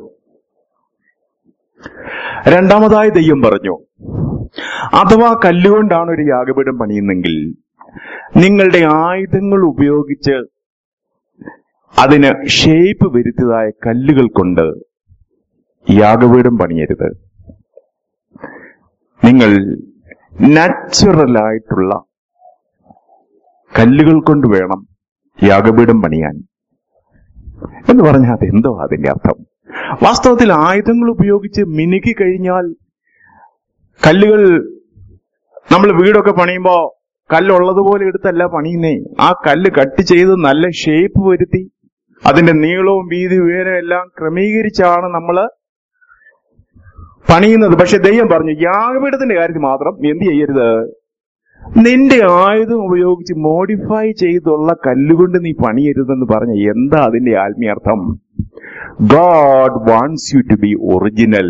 രണ്ടാമതായി ദൈവം പറഞ്ഞു അഥവാ കല്ലുകൊണ്ടാണ് ഒരു യാഗപീഠം പണിയുന്നെങ്കിൽ നിങ്ങളുടെ ആയുധങ്ങൾ ഉപയോഗിച്ച് അതിന് ഷേപ്പ് വരുത്തിയതായ കല്ലുകൾ കൊണ്ട് യാഗപീഠം പണിയരുത് നിങ്ങൾ നാച്ചുറലായിട്ടുള്ള കല്ലുകൾ കൊണ്ട് വേണം യാഗപീഠം പണിയാൻ എന്ന് പറഞ്ഞാൽ അതെന്തോ അതിന്റെ അർത്ഥം വാസ്തവത്തിൽ ആയുധങ്ങൾ ഉപയോഗിച്ച് മിനുക്കി കഴിഞ്ഞാൽ കല്ലുകൾ നമ്മൾ വീടൊക്കെ പണിയുമ്പോ കല്ലുള്ളതുപോലെ എടുത്തല്ല പണിയുന്നേ ആ കല്ല് കട്ട് ചെയ്ത് നല്ല ഷേപ്പ് വരുത്തി അതിന്റെ നീളവും വീതി ഉയരം എല്ലാം ക്രമീകരിച്ചാണ് നമ്മൾ പണിയുന്നത് പക്ഷെ ദൈവം പറഞ്ഞു യാഗപീഠത്തിന്റെ കാര്യത്തിൽ മാത്രം നീ എന്ത് ചെയ്യരുത് നിന്റെ ആയുധം ഉപയോഗിച്ച് മോഡിഫൈ ചെയ്തുള്ള കല്ലുകൊണ്ട് നീ പണിയരുതെന്ന് പറഞ്ഞ എന്താ അതിന്റെ ആത്മീയർത്ഥം God wants you to be original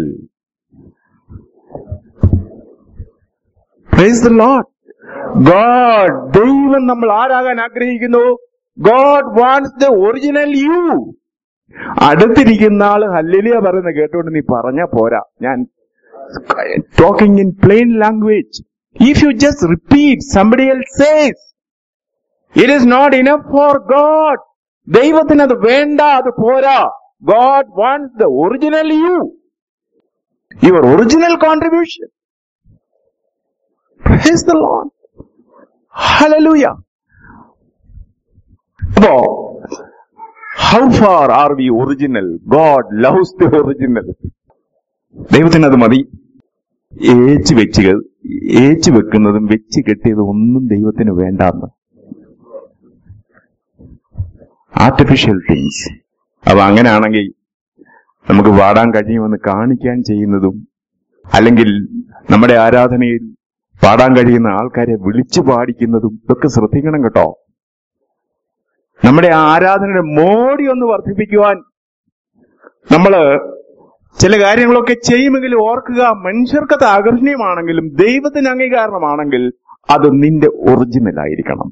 praise the Lord God ദൈവം നമ്മൾ ആരാകാൻ ആഗ്രഹിക്കുന്നു God wants the original you അടുത്തിരിക്കുന്ന ആള് ഹല്ലേലിയ പറയുന്ന കേട്ടോണ്ട് നീ പറഞ്ഞ പോരാ ഞാൻ talking in plain language if you just repeat somebody else says it is not enough for God ദൈവത്തിന് അത് വേണ്ട അത് പോരാ God wants the original you your original contribution Praise the Lord. Hallelujah അപ്പോ how far R we original God loves the original ദൈവത്തിന് അത് മതി ഏച്ചു വെച്ച് ഏച്ചു വെക്കുന്നതും വെച്ച് കെട്ടിയതും ഒന്നും ദൈവത്തിന് വേണ്ടാന്ന് ആർട്ടിഫിഷ്യൽ തിങ്സ് അപ്പൊ അങ്ങനെയാണെങ്കിൽ നമുക്ക് പാടാൻ കഴിയുമെന്ന് കാണിക്കാൻ ചെയ്യുന്നതും അല്ലെങ്കിൽ നമ്മുടെ ആരാധനയിൽ പാടാൻ കഴിയുന്ന ആൾക്കാരെ വിളിച്ചു പാടിക്കുന്നതും ഇതൊക്കെ ശ്രദ്ധിക്കണം കേട്ടോ നമ്മുടെ ആരാധനയുടെ മോടി ഒന്ന് വർദ്ധിപ്പിക്കുവാൻ നമ്മള് ചില കാര്യങ്ങളൊക്കെ ചെയ്യുമെങ്കിലും ഓർക്കുക മനുഷ്യർക്കത് ആകർഷണീയമാണെങ്കിലും ദൈവത്തിന് അംഗീകാരണമാണെങ്കിൽ അത് നിന്റെ ഒറിജിനൽ ആയിരിക്കണം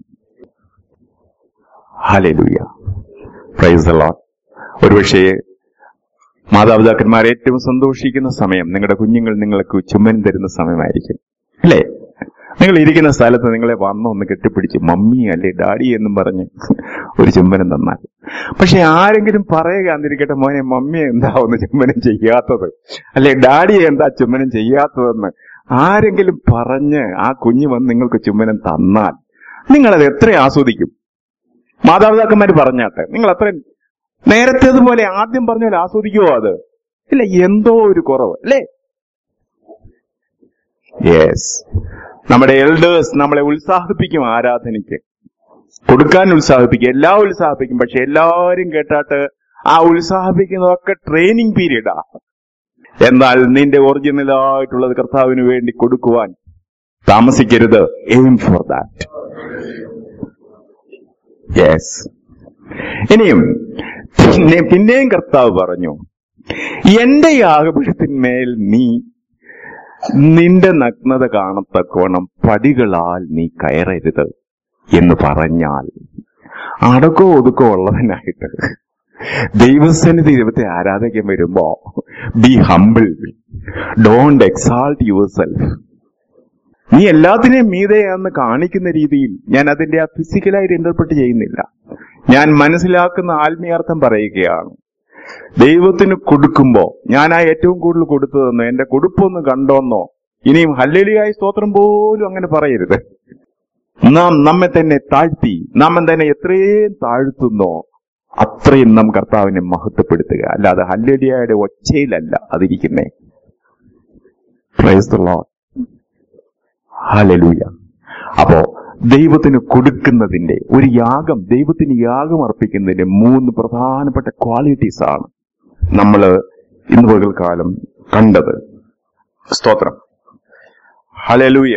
ഹലലുയ പ്രൈസ് ലോട്ട് ഒരുപക്ഷേ മാതാപിതാക്കന്മാർ ഏറ്റവും സന്തോഷിക്കുന്ന സമയം നിങ്ങളുടെ കുഞ്ഞുങ്ങൾ നിങ്ങൾക്ക് ചുമ്മൻ തരുന്ന സമയമായിരിക്കും അല്ലേ നിങ്ങൾ ഇരിക്കുന്ന സ്ഥലത്ത് നിങ്ങളെ വന്ന് ഒന്ന് കെട്ടിപ്പിടിച്ച് മമ്മി അല്ലെ ഡാഡി എന്നും പറഞ്ഞ് ഒരു ചുംബനം തന്നാൽ പക്ഷെ ആരെങ്കിലും പറയുക എന്നിരിക്കട്ടെ മോനെ മമ്മി എന്താ ഒന്ന് ചുംബനം ചെയ്യാത്തത് അല്ലെ ഡാഡി എന്താ ചുംബനം ചെയ്യാത്തതെന്ന് ആരെങ്കിലും പറഞ്ഞ് ആ കുഞ്ഞ് വന്ന് നിങ്ങൾക്ക് ചുംബനം തന്നാൽ നിങ്ങളത് എത്ര ആസ്വദിക്കും മാതാപിതാക്കന്മാർ പറഞ്ഞാട്ടെ നിങ്ങൾ അത്രയും നേരത്തേതുപോലെ ആദ്യം പറഞ്ഞ പോലെ ആസ്വദിക്കുമോ അത് ഇല്ല എന്തോ ഒരു കുറവ് അല്ലേ യെസ് നമ്മുടെ എൽഡേഴ്സ് നമ്മളെ ഉത്സാഹിപ്പിക്കും ആരാധനയ്ക്ക് കൊടുക്കാൻ ഉത്സാഹിപ്പിക്കും എല്ലാം ഉത്സാഹിപ്പിക്കും പക്ഷെ എല്ലാവരും കേട്ടാട്ട് ആ ഉത്സാഹിപ്പിക്കുന്നതൊക്കെ ട്രെയിനിങ് പീരീഡാ എന്നാൽ നിന്റെ ഒറിജിനൽ ആയിട്ടുള്ളത് കർത്താവിന് വേണ്ടി കൊടുക്കുവാൻ താമസിക്കരുത് എയിം ഫോർ ദാറ്റ് യെസ് ഇനിയും പിന്നെ പിന്നെയും കർത്താവ് പറഞ്ഞു എന്റെ യാഗപീഠത്തിന്മേൽ നീ നിന്റെ നഗ്നത കാണത്തക്കോണം പടികളാൽ നീ കയറരുത് എന്ന് പറഞ്ഞാൽ അടക്കോ ഒതുക്കോ ഉള്ളവനായിട്ട് ദൈവസന്നിധി ദൈവത്തെ ആരാധിക്കാൻ വരുമ്പോ be humble don't exalt yourself നീ എല്ലാത്തിനെയും മീതയാന്ന് കാണിക്കുന്ന രീതിയിൽ ഞാൻ അതിന്റെ ആ ഫിസിക്കലായിട്ട് ഇന്റർപ്രറ്റ് ചെയ്യുന്നില്ല ഞാൻ മനസ്സിലാക്കുന്ന ആത്മീയാർത്ഥം പറയുകയാണ് ദൈവത്തിന് കൊടുക്കുമ്പോ ഞാൻ ആ ഏറ്റവും കൂടുതൽ കൊടുത്തതെന്നോ എന്റെ കൊടുപ്പൊന്ന് കണ്ടോന്നോ ഇനിയും ഹല്ലലിയായ സ്തോത്രം പോലും അങ്ങനെ പറയരുത് നാം നമ്മെ തന്നെ താഴ്ത്തി നാം തന്നെ എത്രയും താഴ്ത്തുന്നോ അത്രയും നാം കർത്താവിനെ മഹത്വപ്പെടുത്തുക അല്ലാതെ ഹല്ലലിയായുടെ ഒച്ചയിലല്ല അതിരിക്കുന്നേ പ്രൈസ് ദ ലോർഡ് ഹലലൂയ അപ്പോ ദൈവത്തിന് കൊടുക്കുന്നതിന്റെ ഒരു യാഗം ദൈവത്തിന് യാഗം അർപ്പിക്കുന്നതിന്റെ മൂന്ന് പ്രധാനപ്പെട്ട ക്വാളിറ്റീസ് ആണ് നമ്മൾ ഇന്ന് പകൽക്കാലം കണ്ടത് സ്തോത്രം ഹലലൂയ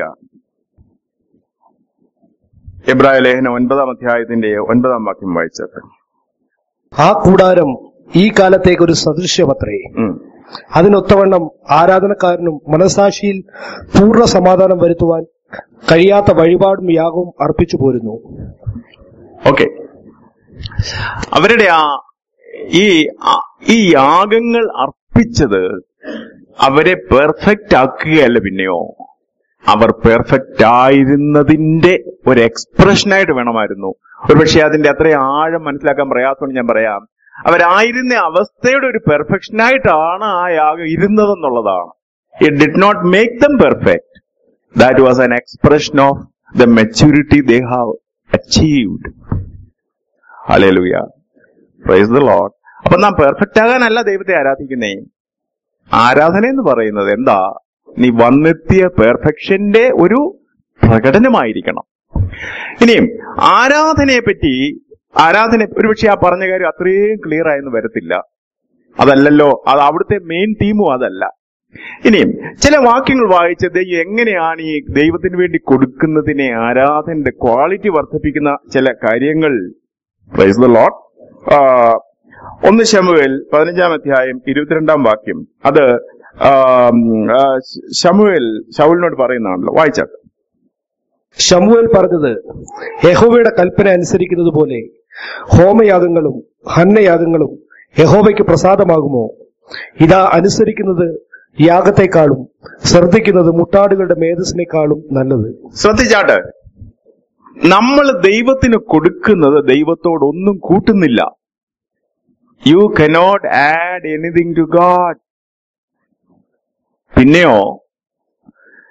എബ്രായ ലേഖനം ഒൻപതാം അധ്യായത്തിന്റെ ഒൻപതാം വാക്യം വായിച്ചത് ആ കൂടാരം ഈ കാലത്തേക്ക് ഒരു സദൃശ്യമത്രേ ഉം. അതിനൊത്തവണ്ണം ആരാധനക്കാരനും മനസാക്ഷിയിൽ പൂർണ്ണ സമാധാനം വരുത്തുവാൻ കഴിയാത്ത വഴിപാടും യാഗവും അർപ്പിച്ചു പോരുന്നു ഓക്കെ അവരുടെ ആ ഈ ആ- ഈ യാഗങ്ങൾ അർപ്പിച്ചത് അവരെ പെർഫെക്റ്റ് ആക്കുകയല്ല പിന്നെയോ അവർ പെർഫെക്റ്റ് ആയിരുന്നതിന്റെ ഒരു എക്സ്പ്രഷനായിട്ട് വേണമായിരുന്നു ഒരുപക്ഷെ അതിന്റെ അത്രയും ആഴം മനസ്സിലാക്കാൻ പ്രയാസമുണ്ട് ഞാൻ പറയാം അവരായിരുന്ന അവസ്ഥയുടെ ഒരു പെർഫെക്ഷനായിട്ടാണ് ആ യാഗം ഇരുന്നതെന്നുള്ളതാണ് it did not make them perfect that was an expression of the maturity they have achieved hallelujah praise the Lord അപ്പൊ നാം പെർഫെക്റ്റ് ആകാനല്ല ദൈവത്തെ ആരാധിക്കുന്നേ ആരാധന എന്ന് പറയുന്നത് എന്താ നീ വന്നെത്തിയ പെർഫെക്ഷന്റെ ഒരു പ്രകടനമായിരിക്കണം ഇനിയും ആരാധനയെ പറ്റി ആരാധന ഒരുപക്ഷെ ആ പറഞ്ഞ കാര്യം അത്രയും ക്ലിയർ ആയെന്ന് വരത്തില്ല അതല്ലല്ലോ അത് അവിടുത്തെ മെയിൻ തീമും അതല്ല ഇനിയും ചില വാക്യങ്ങൾ വായിച്ച് ദൈവം എങ്ങനെയാണ് ഈ ദൈവത്തിന് വേണ്ടി കൊടുക്കുന്നതിനെ ആരാധനയുടെ ക്വാളിറ്റി വർദ്ധിപ്പിക്കുന്ന ചില കാര്യങ്ങൾ പ്രൈസ് ദ ലോട്ട് ഒന്ന് ശമുവേൽ പതിനഞ്ചാം അധ്യായം ഇരുപത്തിരണ്ടാം വാക്യം അത് ആം, ആ, ശമുവേൽ ശൗലിനോട് പറയുന്നതാണല്ലോ വായിച്ചാട്ട് ശമുവേൽ പറഞ്ഞത് യഹോവയുടെ കൽപ്പന അനുസരിക്കുന്നത് പോലെ ഹോമയാഗങ്ങളും ഹന്നയാഗങ്ങളും യഹോവയ്ക്ക് പ്രസാദമാകുമോ ഇതാ അനുസരിക്കുന്നത് യാഗത്തെക്കാളും ശ്രദ്ധിക്കുന്നത് മുട്ടാടുകളുടെ മേധസ്സിനേക്കാളും നല്ലത് ശ്രദ്ധിച്ചാട്ട് നമ്മൾ ദൈവത്തിന് കൊടുക്കുന്നത് ദൈവത്തോടൊന്നും കൂട്ടുന്നില്ല you cannot add anything to God പിന്നെയോ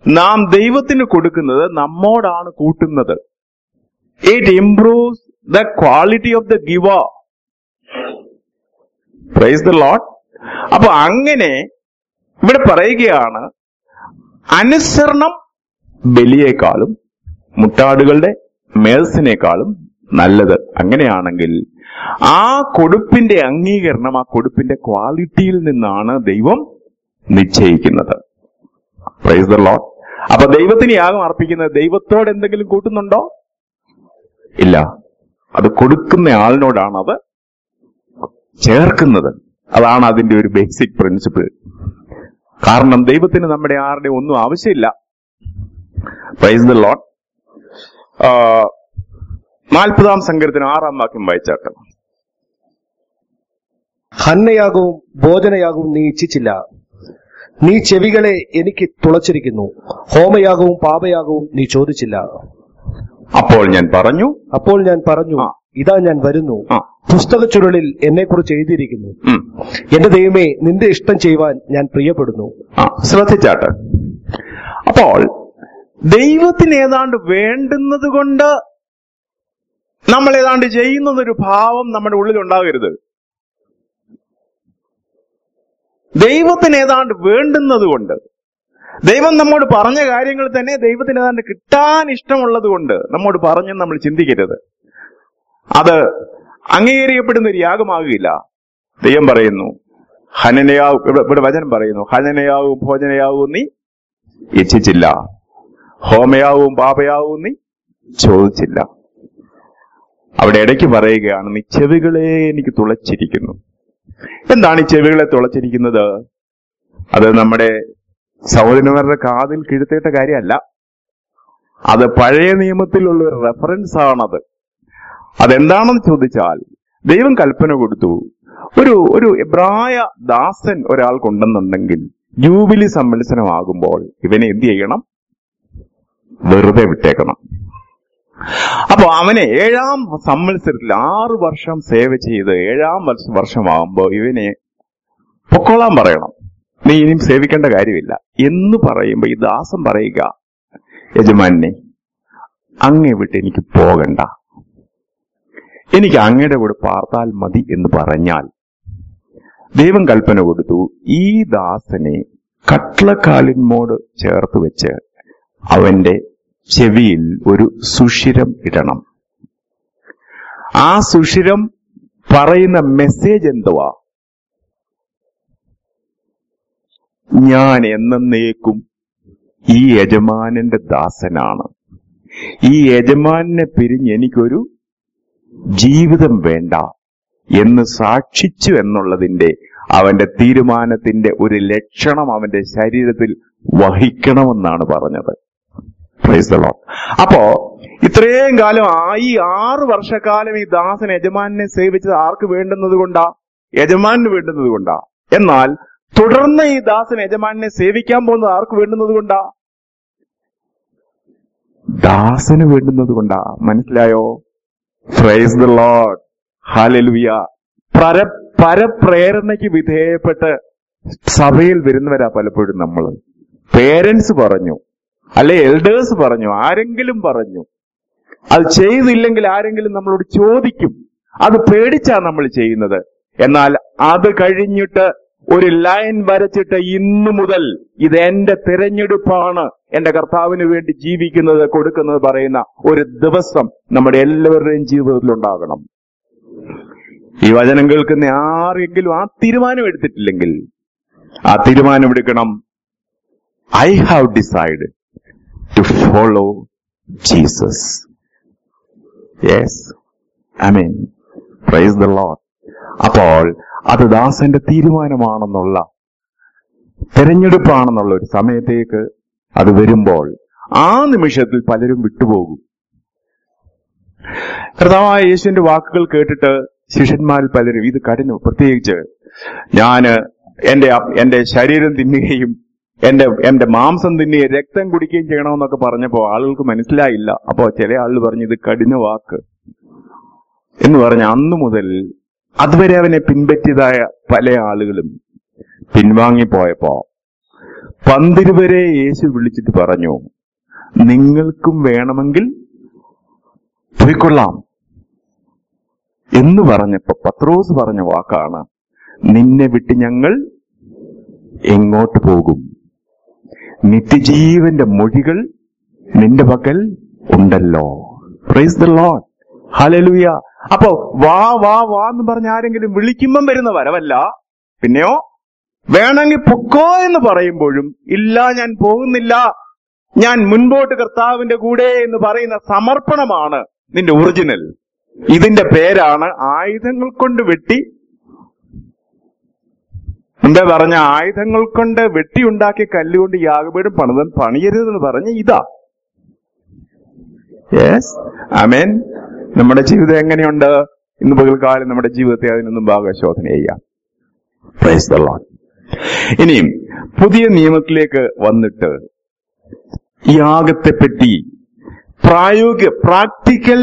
നാം ദൈവത്തിന് കൊടുക്കുന്നത് നമ്മോടാണ് കൂട്ടുന്നത് it improves the quality of the giver praise the Lord അപ്പൊ അങ്ങനെ ഇവിടെ പറയുകയാണ് അനുസരണം ബലിയേക്കാളും മുട്ടാടുകളുടെ മേൽസിനേക്കാളും നല്ലത് അങ്ങനെയാണെങ്കിൽ ആ കൊടുപ്പിന്റെ അംഗീകരണം ആ കൊടുപ്പിന്റെ ക്വാളിറ്റിയിൽ നിന്നാണ് ദൈവം നിശ്ചയിക്കുന്നത് പ്രൈസ് ദ ലോട്ട് അപ്പൊ ദൈവത്തിന് യാഗം അർപ്പിക്കുന്നത് ദൈവത്തോട് എന്തെങ്കിലും കൂട്ടുന്നുണ്ടോ ഇല്ല അത് കൊടുക്കുന്ന ആളിനോടാണ് അത് ചേർക്കുന്നത് അതാണ് അതിന്റെ ഒരു ബേസിക് പ്രിൻസിപ്പിൾ കാരണം ദൈവത്തിന് നമ്മുടെ ആരുടെ ഒന്നും ആവശ്യമില്ല പ്രൈസ് ദ ലോട്ട് നാൽപ്പതാം സങ്കീർത്തിന് ആറാം വാക്യം വായിച്ചാട്ടെ ഹന്നയാകവും ഭോജനയാകവും നീ ഇച്ഛിച്ചില്ല നീ ചെവികളെ എനിക്ക് തുളച്ചിരിക്കുന്നു ഹോമയാകവും പാപയാകവും നീ ചോദിച്ചില്ല അപ്പോൾ ഞാൻ പറഞ്ഞു അപ്പോൾ ഞാൻ പറഞ്ഞു ആ. ഇതാ ഞാൻ വരുന്നു ആ പുസ്തക ചുരുളിൽ എന്നെക്കുറിച്ച് എഴുതിയിരിക്കുന്നു ഉം. എന്റെ ദൈവമേ നിന്റെ ഇഷ്ടം ചെയ്യുവാൻ ഞാൻ പ്രിയപ്പെടുന്നു ആ ശ്രദ്ധിച്ചാട്ടെ അപ്പോൾ ദൈവത്തിന് ഏതാണ്ട് വേണ്ടുന്നത് കൊണ്ട് നമ്മൾ ഏതാണ്ട് ചെയ്യുന്നതൊരു ഭാവം നമ്മുടെ ഉള്ളിൽ ഉണ്ടാകരുത് ദൈവത്തിന് ഏതാണ്ട് വേണ്ടുന്നത് കൊണ്ട് ദൈവം നമ്മോട് പറഞ്ഞ കാര്യങ്ങൾ തന്നെ ദൈവത്തിന് ഏതാണ്ട് കിട്ടാൻ ഇഷ്ടമുള്ളത് കൊണ്ട് നമ്മോട് പറഞ്ഞെന്ന് നമ്മൾ ചിന്തിക്കരുത് അത് അംഗീകരിക്കപ്പെടുന്ന ഒരു യാഗമാകില്ല ദൈവം പറയുന്നു ഹനനയാവും ഇവിടെ- ഇവിടെ വചനം പറയുന്നു ഹനനയാവും ഭോജനയാവും നീ ഇച്ഛിച്ചില്ല ഹോമയാവും പാപയാവും നീ ചോദിച്ചില്ല അവിടെ ഇടയ്ക്ക് പറയുകയാണ് നീ ചെവികളെ എനിക്ക് തുളച്ചിരിക്കുന്നു എന്താണ് ഈ ചെവികളെ തുളച്ചിരിക്കുന്നത് അത് നമ്മുടെ സഹോദരന്മാരുടെ കാതിൽ കിഴുത്തേട്ട കാര്യമല്ല അത് പഴയ നിയമത്തിലുള്ള ഒരു റെഫറൻസ് ആണത് അതെന്താണെന്ന് ചോദിച്ചാൽ ദൈവം കൽപ്പന കൊടുത്തു ഒരു ഒരു എബ്രായ ദാസൻ ഒരാൾ കൊണ്ടെന്നുണ്ടെങ്കിൽ ജൂബിലി സമ്മത്സരമാകുമ്പോൾ ഇവനെ എന്ത് ചെയ്യണം വെറുതെ വിട്ടേക്കണം അപ്പൊ അവനെ ഏഴാം സമ്മത്സരത്തിൽ ആറ് വർഷം സേവ ചെയ്ത് ഏഴാം വർഷ വർഷമാകുമ്പോ ഇവനെ പൊക്കോളാൻ പറയണം നീ ഇനിയും സേവിക്കേണ്ട കാര്യമില്ല എന്ന് പറയുമ്പോ ഈ ദാസൻ പറയുക യജമാനെ അങ്ങേ വിട്ട് എനിക്ക് പോകണ്ട എനിക്ക് അങ്ങയുടെ കൂടെ പാർത്താൽ മതി എന്ന് പറഞ്ഞാൽ ദൈവം കൽപ്പന കൊടുത്തു ഈ ദാസനെ കട്ലക്കാലിന്മോട് ചേർത്ത് വെച്ച് അവന്റെ ചെവിയിൽ ഒരു സുഷിരം ഇടണം ആ സുഷിരം പറയുന്ന മെസ്സേജ് എന്തുവാ ഞാൻ എന്നേക്കും ഈ യജമാനന്റെ ദാസനാണ് ഈ യജമാനെ പിരിഞ്ഞ് എനിക്കൊരു ജീവിതം വേണ്ട എന്ന് സാക്ഷിച്ചു എന്നുള്ളതിന്റെ അവന്റെ തീരുമാനത്തിന്റെ ഒരു ലക്ഷണം അവന്റെ ശരീരത്തിൽ വഹിക്കണമെന്നാണ് പറഞ്ഞത് Praise the Lord. അപ്പോ ഇത്രയും കാലം ആ ഈ ആറ് വർഷക്കാലം ഈ ദാസൻ യജമാനെ സേവിച്ചത് ആർക്ക് വേണ്ടുന്നത് കൊണ്ടാ യജമാനിന് വേണ്ടുന്നത് കൊണ്ടാ എന്നാൽ തുടർന്ന് ഈ ദാസൻ യജമാനെ സേവിക്കാൻ പോകുന്നത് ആർക്ക് വേണ്ടുന്നത് കൊണ്ടാ ദാസന് വേണ്ടുന്നത് കൊണ്ടാ മനസ്സിലായോ ഫ്രൈസ് ദ ലോഡ് ഹാലലുയ പര പരപ്രേരണയ്ക്ക് വിധേയപ്പെട്ട് സഭയിൽ വരുന്നവരാ പലപ്പോഴും നമ്മൾ പേരൻസ് പറഞ്ഞു അല്ലെ എൽഡേഴ്സ് പറഞ്ഞു ആരെങ്കിലും പറഞ്ഞു അത് ചെയ്തില്ലെങ്കിൽ ആരെങ്കിലും നമ്മളോട് ചോദിക്കും അത് പേടിച്ചാ നമ്മൾ ചെയ്യുന്നത് എന്നാൽ അത് കഴിഞ്ഞിട്ട് ഒരു ലൈൻ വരച്ചിട്ട് ഇന്നു മുതൽ ഇത് എന്റെ തിരഞ്ഞെടുപ്പാണ് എന്റെ കർത്താവിന് വേണ്ടി ജീവിക്കുന്നത് കൊടുക്കുന്നത് പറയുന്ന ഒരു ദിവസം നമ്മുടെ എല്ലാവരുടെയും ജീവിതത്തിൽ ഉണ്ടാകണം ഈ വചനം കേൾക്കുന്ന ആരെങ്കിലും ആ തീരുമാനം എടുത്തിട്ടില്ലെങ്കിൽ ആ തീരുമാനം എടുക്കണം I have decided to follow Jesus yes I mean praise the Lord അപ്പോൾ അത് ദാസന്റെ തീരുമാനമാണെന്നുള്ള തെരഞ്ഞെടുപ്പാണെന്നുള്ള ഒരു സമയത്തേക്ക് അത് വരുമ്പോൾ ആ നിമിഷത്തിൽ പലരും വിട്ടുപോകും കർത്താവായ യേശുവിന്റെ വാക്കുകൾ കേട്ടിട്ട് ശിഷ്യന്മാരിൽ പലരും ഇത് കഠിനം പ്രത്യേകിച്ച് ഞാന് എന്റെ അ- എന്റെ ശരീരം തിന്നുകയും എന്റെ എന്റെ മാംസം തിന്നുകയും രക്തം കുടിക്കുകയും ചെയ്യണമെന്നൊക്കെ പറഞ്ഞപ്പോ ആളുകൾക്ക് മനസ്സിലായില്ല അപ്പോ ചില ആളുകൾ പറഞ്ഞു ഇത് കഠിന വാക്ക് എന്ന് പറഞ്ഞ അന്നു മുതൽ അതുവരെ അവനെ പിൻപറ്റിയതായ പല ആളുകളും പിൻവാങ്ങിപ്പോയപ്പോ പന്തിരുവരെ യേശു വിളിച്ചിട്ട് പറഞ്ഞു നിങ്ങൾക്കും വേണമെങ്കിൽ പോയിക്കൊള്ളാം എന്ന് പറഞ്ഞപ്പോ പത്രോസ് പറഞ്ഞ വാക്കാണ് നിന്നെ വിട്ട് ഞങ്ങൾ എങ്ങോട്ട് പോകും നിത്യജീവന്റെ മൊഴികൾ നിന്റെ പക്കൽ ഉണ്ടല്ലോ പ്രൈസ് ദ ലോഡ് ഹലലുയ അപ്പോ വാ വാ വാ എന്ന് പറഞ്ഞ് ആരെങ്കിലും വിളിക്കുമ്പം വരുന്ന വരവല്ല പിന്നെയോ വേണമെങ്കിൽ പൊക്കോ എന്ന് പറയുമ്പോഴും ഇല്ല ഞാൻ പോകുന്നില്ല ഞാൻ മുൻപോട്ട് കർത്താവിന്റെ കൂടെ എന്ന് പറയുന്ന സമർപ്പണമാണ് നിന്റെ ഒറിജിനൽ ഇതിന്റെ പേരാണ് ആയുധങ്ങൾ കൊണ്ട് വെട്ടി എന്താ പറഞ്ഞ ആയുധങ്ങൾ കൊണ്ട് വെട്ടിയുണ്ടാക്കിയ കല്ലുകൊണ്ട് യാഗപീഠം പണിതൻ പണിയരുതെന്ന് പറഞ്ഞ ഇതാ യെസ് അമേൻ നമ്മുടെ ജീവിതം എങ്ങനെയുണ്ട് ഇന്ന് പകൽക്കാലം നമ്മുടെ ജീവിതത്തെ അതിനൊന്നും ഭാഗശോധന ചെയ്യാം പ്രൈസ് ദ ലോർഡ് ഇനിയും പുതിയ നിയമത്തിലേക്ക് വന്നിട്ട് യാഗത്തെപ്പറ്റി പ്രായോഗിക പ്രാക്ടിക്കൽ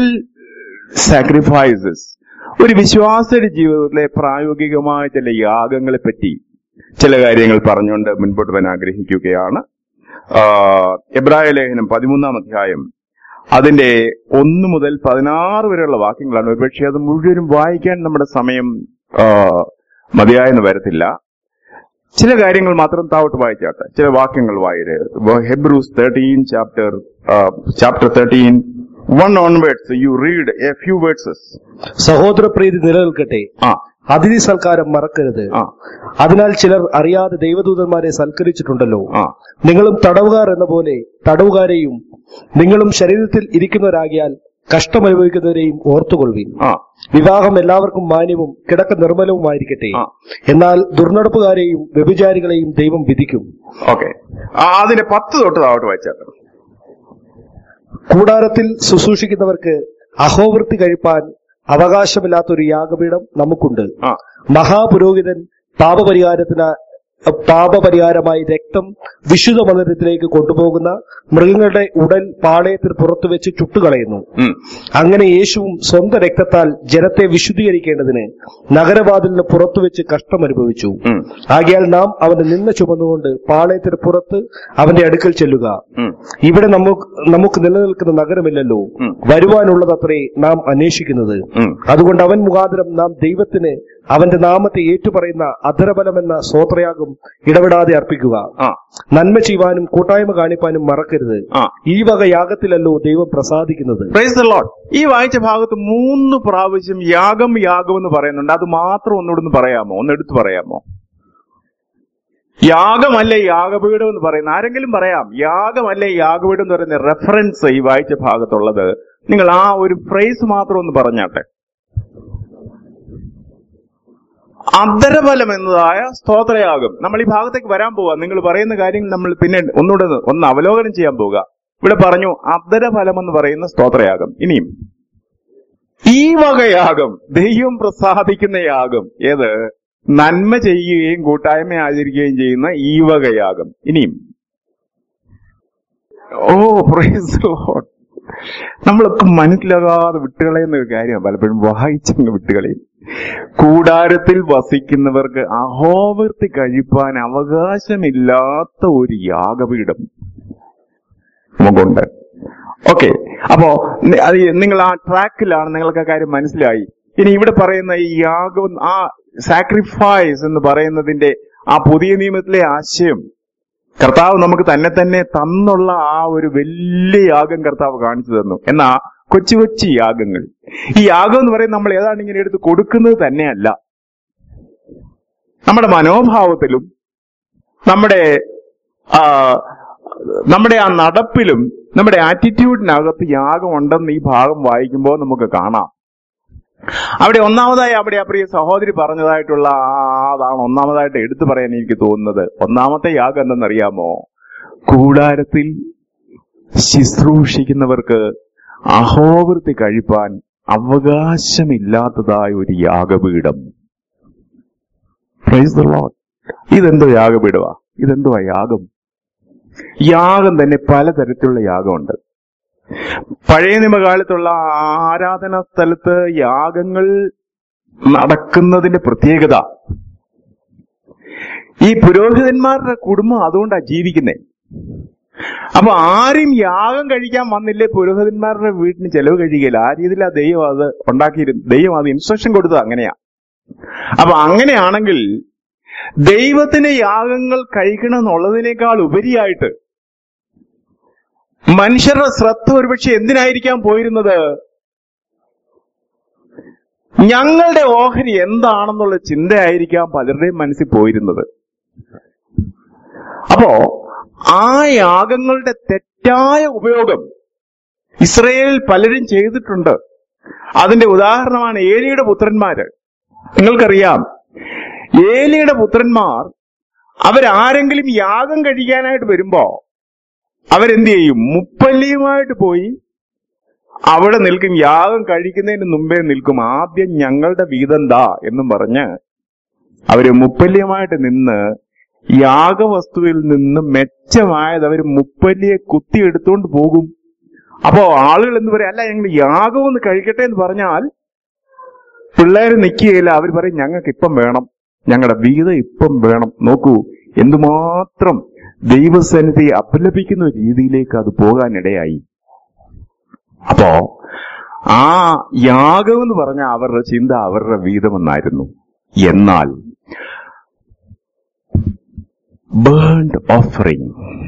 സാക്രിഫൈസസ് ഒരു വിശ്വാസിയുടെ ജീവിതത്തിലെ പ്രായോഗികമായ ചില യാഗങ്ങളെ പറ്റി ചില കാര്യങ്ങൾ പറഞ്ഞുകൊണ്ട് മുൻപോട്ട് പോകാൻ ആഗ്രഹിക്കുകയാണ് ആ, എബ്രായ ലേഖനം പതിമൂന്നാം അധ്യായം അതിന്റെ ഒന്ന് മുതൽ പതിനാറ് വരെയുള്ള വാക്യങ്ങളാണ് ഒരുപക്ഷെ അത് മുഴുവനും വായിക്കാൻ നമ്മുടെ സമയം ആ, മതിയായെന്ന് വരത്തില്ല ചില കാര്യങ്ങൾ മാത്രം താവട്ട് വായിച്ചാട്ടെ ചില വാക്യങ്ങൾ വായര് Hebrews thirteen chapter chapter thirteen one onwards you read a few words സഹോദരപ്രീതി നിലനിൽക്കട്ടെ ആ അതിഥി സൽക്കാരം മറക്കരുത് ആ അതിനാൽ ചിലർ അറിയാതെ ദൈവദൂതന്മാരെ സൽക്കരിച്ചിട്ടുണ്ടല്ലോ ആ നിങ്ങളും തടവുകാർ എന്ന പോലെ തടവുകാരെയും നിങ്ങളും ശരീരത്തിൽ ഇരിക്കുന്നവരാകിയാൽ കഷ്ടമനുഭവിക്കുന്നവരെയും ഓർത്തുകൊള്ളുവിൻ ആ വിവാഹം എല്ലാവർക്കും മാന്യവും കിടക്ക നിർമ്മലവുമായിരിക്കട്ടെ ആ. എന്നാൽ ദുർനടപ്പുകാരെയും വ്യഭിചാരികളെയും ദൈവം വിധിക്കും ഓക്കെ അതിന്റെ പത്ത് തൊട്ട് താവട്ട് വായിച്ചാട്ടെ കൂടാരത്തിൽ ശുശ്രൂഷിക്കുന്നവർക്ക് അഹോവൃത്തി കഴിപ്പാൻ അവകാശമില്ലാത്തൊരു യാഗപീഠം നമുക്കുണ്ട് ആ മഹാപുരോഹിതൻ പാപപരിഹാരത്തിന് പാപപരിഹാരമായി രക്തം വിശുദ്ധ മന്ദിരത്തിലേക്ക് കൊണ്ടുപോകുന്ന മൃഗങ്ങളുടെ ഉടൽ പാളയത്തിന് പുറത്തു വെച്ച് ചുട്ടുകളയുന്നു ഉം. അങ്ങനെ യേശുവും സ്വന്തം രക്തത്താൽ ജനത്തെ വിശുദ്ധീകരിക്കേണ്ടതിന് നഗരവാതിലിന് പുറത്തുവെച്ച് കഷ്ടം അനുഭവിച്ചു ഉം. ആകയാൽ നാം അവന്റെ നിന്ന ചുമന്നുകൊണ്ട് പാളയത്തിന് പുറത്ത് അവന്റെ അടുക്കൽ ചെല്ലുക ഉം. ഇവിടെ നമുക്ക് നമുക്ക് നിലനിൽക്കുന്ന നഗരമില്ലല്ലോ ഉം. വരുവാനുള്ളതത്രേ നാം അന്വേഷിക്കുന്നത് ഉം. അതുകൊണ്ട് അവൻ മുഖാന്തരം നാം ദൈവത്തിന് അവന്റെ നാമത്തെ ഏറ്റുപറയുന്ന അധരബലമെന്ന സ്വോത്രയാഗം ഇടപെടാതെ അർപ്പിക്കുക ആ നന്മ ചെയ്യുവാനും കൂട്ടായ്മ കാണിപ്പാനും മറക്കരുത് ആ ഈ വക യാഗത്തിലല്ലോ ദൈവം പ്രസാദിക്കുന്നത് പ്രൈസ് ദ ലോഡ് ഈ വായിച്ച ഭാഗത്ത് മൂന്ന് പ്രാവശ്യം യാഗം യാഗം എന്ന് പറയുന്നുണ്ട് അത് മാത്രം ഒന്നുകൂടെ ഒന്ന് പറയാമോ ഒന്ന് എടുത്തു പറയാമോ യാഗമല്ലേ യാഗപീഠം എന്ന് പറയുന്ന ആരെങ്കിലും പറയാം യാഗമല്ലേ യാഗപീഠം എന്ന് പറയുന്ന റെഫറൻസ് ഈ വായിച്ച ഭാഗത്തുള്ളത് നിങ്ങൾ ആ ഒരു ഫ്രേസ് മാത്രം ഒന്ന് പറഞ്ഞാട്ടെ അന്തരഫലം എന്നതായ സ്തോത്രയാഗം നമ്മൾ ഈ ഭാഗത്തേക്ക് വരാൻ പോവാ നിങ്ങൾ പറയുന്ന കാര്യങ്ങൾ നമ്മൾ പിന്നെ ഒന്നുകൂടെ ഒന്ന് ഒന്ന് അവലോകനം ചെയ്യാൻ പോവുക ഇവിടെ പറഞ്ഞു അന്തരഫലം എന്ന് പറയുന്ന സ്തോത്രയാഗം ഇനിയും ഈ വകയാഗം ദൈവം പ്രസാദിക്കുന്ന യാഗം ഏത് നന്മ ചെയ്യുകയും കൂട്ടായ്മ ആചരിക്കുകയും ചെയ്യുന്ന ഈ വകയാഗം ഇനിയും ഓ പ്രൈസ് ലോഡ് നമ്മളൊക്കെ മനസ്സിലാകാതെ വിട്ടുകളയുന്ന ഒരു കാര്യമാണ് പലപ്പോഴും വായിച്ചങ്ങ് വിട്ടുകളയും കൂടാരത്തിൽ വസിക്കുന്നവർക്ക് അഹോവർത്തി കഴിപ്പാൻ അവകാശമില്ലാത്ത ഒരു യാഗപീഠം നമുക്കുണ്ട് ഓക്കെ അപ്പോ നി- അത് നിങ്ങൾ ആ ട്രാക്കിലാണ് നിങ്ങൾക്ക് ആ കാര്യം മനസ്സിലായി ഇനി ഇവിടെ പറയുന്ന ഈ യാഗം ആ സാക്രിഫൈസ് എന്ന് പറയുന്നതിന്റെ ആ പുതിയ നിയമത്തിലെ ആശയം കർത്താവ് നമുക്ക് തന്നെ തന്നെ തന്നുള്ള ആ ഒരു വലിയ യാഗം കർത്താവ് കാണിച്ചു തന്നു എന്നാ കൊച്ചു കൊച്ചു യാഗങ്ങൾ ഈ യാഗം എന്ന് പറയുന്നത് നമ്മൾ ഏതാണ്ട് ഇങ്ങനെ എടുത്ത് കൊടുക്കുന്നത് തന്നെയല്ല നമ്മുടെ മനോഭാവത്തിലും നമ്മുടെ ആ, നമ്മുടെ ആ നടപ്പിലും നമ്മുടെ ആറ്റിറ്റ്യൂഡിനകത്ത് യാഗം ഉണ്ടെന്ന് ഈ ഭാഗം വായിക്കുമ്പോൾ നമുക്ക് കാണാം അവിടെ ഒന്നാമതായി അവിടെ ആ പ്രിയ സഹോദരി പറഞ്ഞതായിട്ടുള്ള ആ അതാണ് ഒന്നാമതായിട്ട് എടുത്തു പറയാൻ എനിക്ക് തോന്നുന്നത് ഒന്നാമത്തെ യാഗം എന്തെന്നറിയാമോ കൂടാരത്തിൽ ശുശ്രൂഷിക്കുന്നവർക്ക് അഹോവൃത്തി കഴിപ്പാൻ അവകാശമില്ലാത്തതായ ഒരു യാഗപീഠം പ്രൈസ് ദ ലോർഡ് ഇതെന്തോ യാഗപീഠമാ ഇതെന്തോ യാഗം യാഗം തന്നെ പലതരത്തിലുള്ള യാഗമുണ്ട് പഴയ നിയമകാലത്തുള്ള ആരാധനാ സ്ഥലത്ത് യാഗങ്ങൾ നടക്കുന്നതിന്റെ പ്രത്യേകത ഈ പുരോഹിതന്മാരുടെ കുടുംബം അതുകൊണ്ടാ ജീവിക്കുന്നേ അപ്പൊ ആരും യാഗം കഴിക്കാൻ വന്നില്ലേ പുരോഹിതന്മാരുടെ വീട്ടിന് ചെലവ് കഴിയുകയില്ല ആ രീതിയിലാ ദൈവം അത് ഉണ്ടാക്കിയിരുന്നു ദൈവം അത് ഇൻസ്ട്രക്ഷൻ കൊടുത്തത് അങ്ങനെയാ അപ്പൊ അങ്ങനെയാണെങ്കിൽ ദൈവത്തിന് യാഗങ്ങൾ കഴിക്കണം എന്നുള്ളതിനേക്കാൾ ഉപരിയായിട്ട് മനുഷ്യരുടെ ശ്രദ്ധ ഒരുപക്ഷെ എന്തിനായിരിക്കാൻ പോയിരുന്നത് ഞങ്ങളുടെ ഓഹരി എന്താണെന്നുള്ള ചിന്തയായിരിക്കാം പലരുടെയും മനസ്സിൽ പോയിരുന്നത് അപ്പോ ആ യാഗങ്ങളുടെ തെറ്റായ ഉപയോഗം ഇസ്രയേലിൽ പലരും ചെയ്തിട്ടുണ്ട് അതിന്റെ ഉദാഹരണമാണ് ഏലിയുടെ പുത്രന്മാര് നിങ്ങൾക്കറിയാം ഏലിയുടെ പുത്രന്മാർ അവരാരെങ്കിലും യാഗം കഴിക്കാനായിട്ട് വരുമ്പോ അവരെന്ത് ചെയ്യും മുപ്പല്ലിയുമായിട്ട് പോയി അവിടെ നിൽക്കും യാഗം കഴിക്കുന്നതിന് മുമ്പേ നിൽക്കും ആദ്യം ഞങ്ങളുടെ വീതം ദാ എന്നും പറഞ്ഞ് അവര് മുപ്പല്യമായിട്ട് നിന്ന് യാഗവസ്തുവിൽ നിന്ന് മെച്ചമായത് അവർ മുപ്പല്ലിയെ കുത്തിയെടുത്തുകൊണ്ട് പോകും അപ്പോ ആളുകൾ എന്ന് പറയും അല്ല ഞങ്ങൾ യാഗം ഒന്ന് കഴിക്കട്ടെ എന്ന് പറഞ്ഞാൽ പിള്ളേര് നിൽക്കുകയില്ല അവർ പറയും ഞങ്ങൾക്ക് ഇപ്പം വേണം ഞങ്ങളുടെ വീതം ഇപ്പം വേണം നോക്കൂ എന്തുമാത്രം ദൈവസന്നിധി അപലപിക്കുന്ന ഒരു രീതിയിലേക്ക് അത് പോകാനിടയായി അപ്പോ ആ യാഗം എന്ന് പറഞ്ഞ അവരുടെ ചിന്ത അവരുടെ വീതമെന്നായിരുന്നു എന്നാൽ ബേൺഡ് ഓഫറിങ്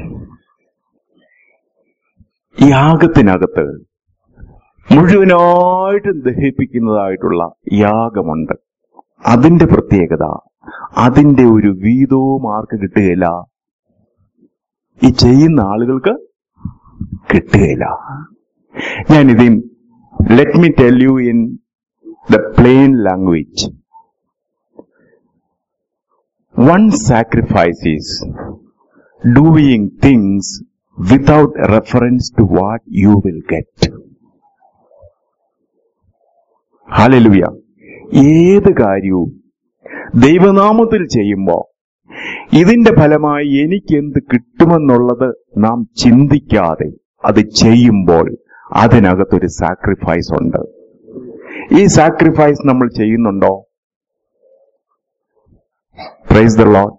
യാഗത്തിനകത്ത് മുഴുവനായിട്ടും ദഹിപ്പിക്കുന്നതായിട്ടുള്ള യാഗമുണ്ട് അതിന്റെ പ്രത്യേകത അതിന്റെ ഒരു വീതവും ആർക്ക് കിട്ടുകയില്ല ഈ ചെയ്യുന്ന ആളുകൾക്ക് കിട്ടുകയില്ല ഞാൻ ഇതിൻ let me tell you in the plain language one sacrifice is doing things without reference to what you will get hallelujah ഏത് കാര്യവും ദൈവനാമത്തിൽ ചെയ്യുമ്പോൾ ഇതിന്റെ ഫലമായി എനിക്ക് എന്ത് കിട്ടുമെന്നുള്ളത് നാം ചിന്തിക്കാതെ അത് ചെയ്യുമ്പോൾ അതിനകത്തൊരു സാക്രിഫൈസ് ഉണ്ട് ഈ സാക്രിഫൈസ് നമ്മൾ ചെയ്യുന്നുണ്ടോ praise the Lord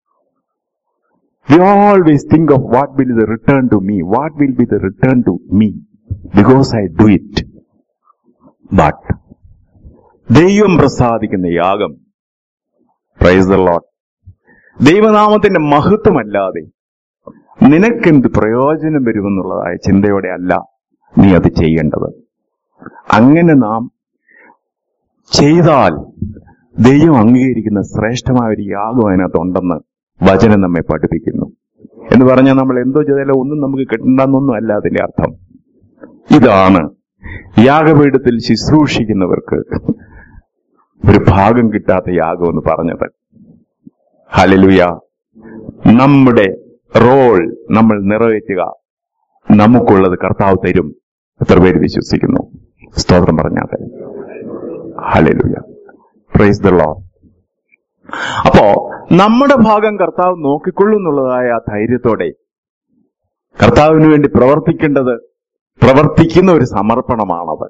we always think of what will the return to me what will be the return to me because I do it but ദൈവം പ്രസാദിക്കുന്ന യാഗം പ്രൈസ് ദ ലോഡ് ദൈവനാമത്തിന്റെ മഹത്വമല്ലാതെ നിനക്കെന്ത് പ്രയോജനം വരുമെന്നുള്ളതായ ചിന്തയോടെ അല്ല നീ അത് ചെയ്യേണ്ടത് അങ്ങനെ നാം ചെയ്താൽ ദൈവം അംഗീകരിക്കുന്ന ശ്രേഷ്ഠമായ ഒരു യാഗം അതിനകത്തുണ്ടെന്ന് വചനം നമ്മെ പഠിപ്പിക്കുന്നു എന്ന് പറഞ്ഞാൽ നമ്മൾ എന്തോ ചെയ്താലോ ഒന്നും നമുക്ക് കിട്ടണ്ടെന്നൊന്നും അല്ല അതിന്റെ അർത്ഥം ഇതാണ് യാഗപീഠത്തിൽ ശുശ്രൂഷിക്കുന്നവർക്ക് ഒരു ഭാഗം കിട്ടാത്ത യാഗം എന്ന് പറഞ്ഞത് ഹലലുയ നമ്മുടെ റോൾ നമ്മൾ നിറവേറ്റുക നമുക്കുള്ളത് കർത്താവ് തരും എത്ര പേര് വിശ്വസിക്കുന്നു സ്തോത്രം പറഞ്ഞാൽ ഹലലുയ പ്രൈസ് ദ ലോ അപ്പോ നമ്മുടെ ഭാഗം കർത്താവ് നോക്കിക്കൊള്ളൂ എന്നുള്ളതായ ആ ധൈര്യത്തോടെ കർത്താവിന് വേണ്ടി പ്രവർത്തിക്കേണ്ടത് പ്രവർത്തിക്കുന്ന ഒരു സമർപ്പണമാണത്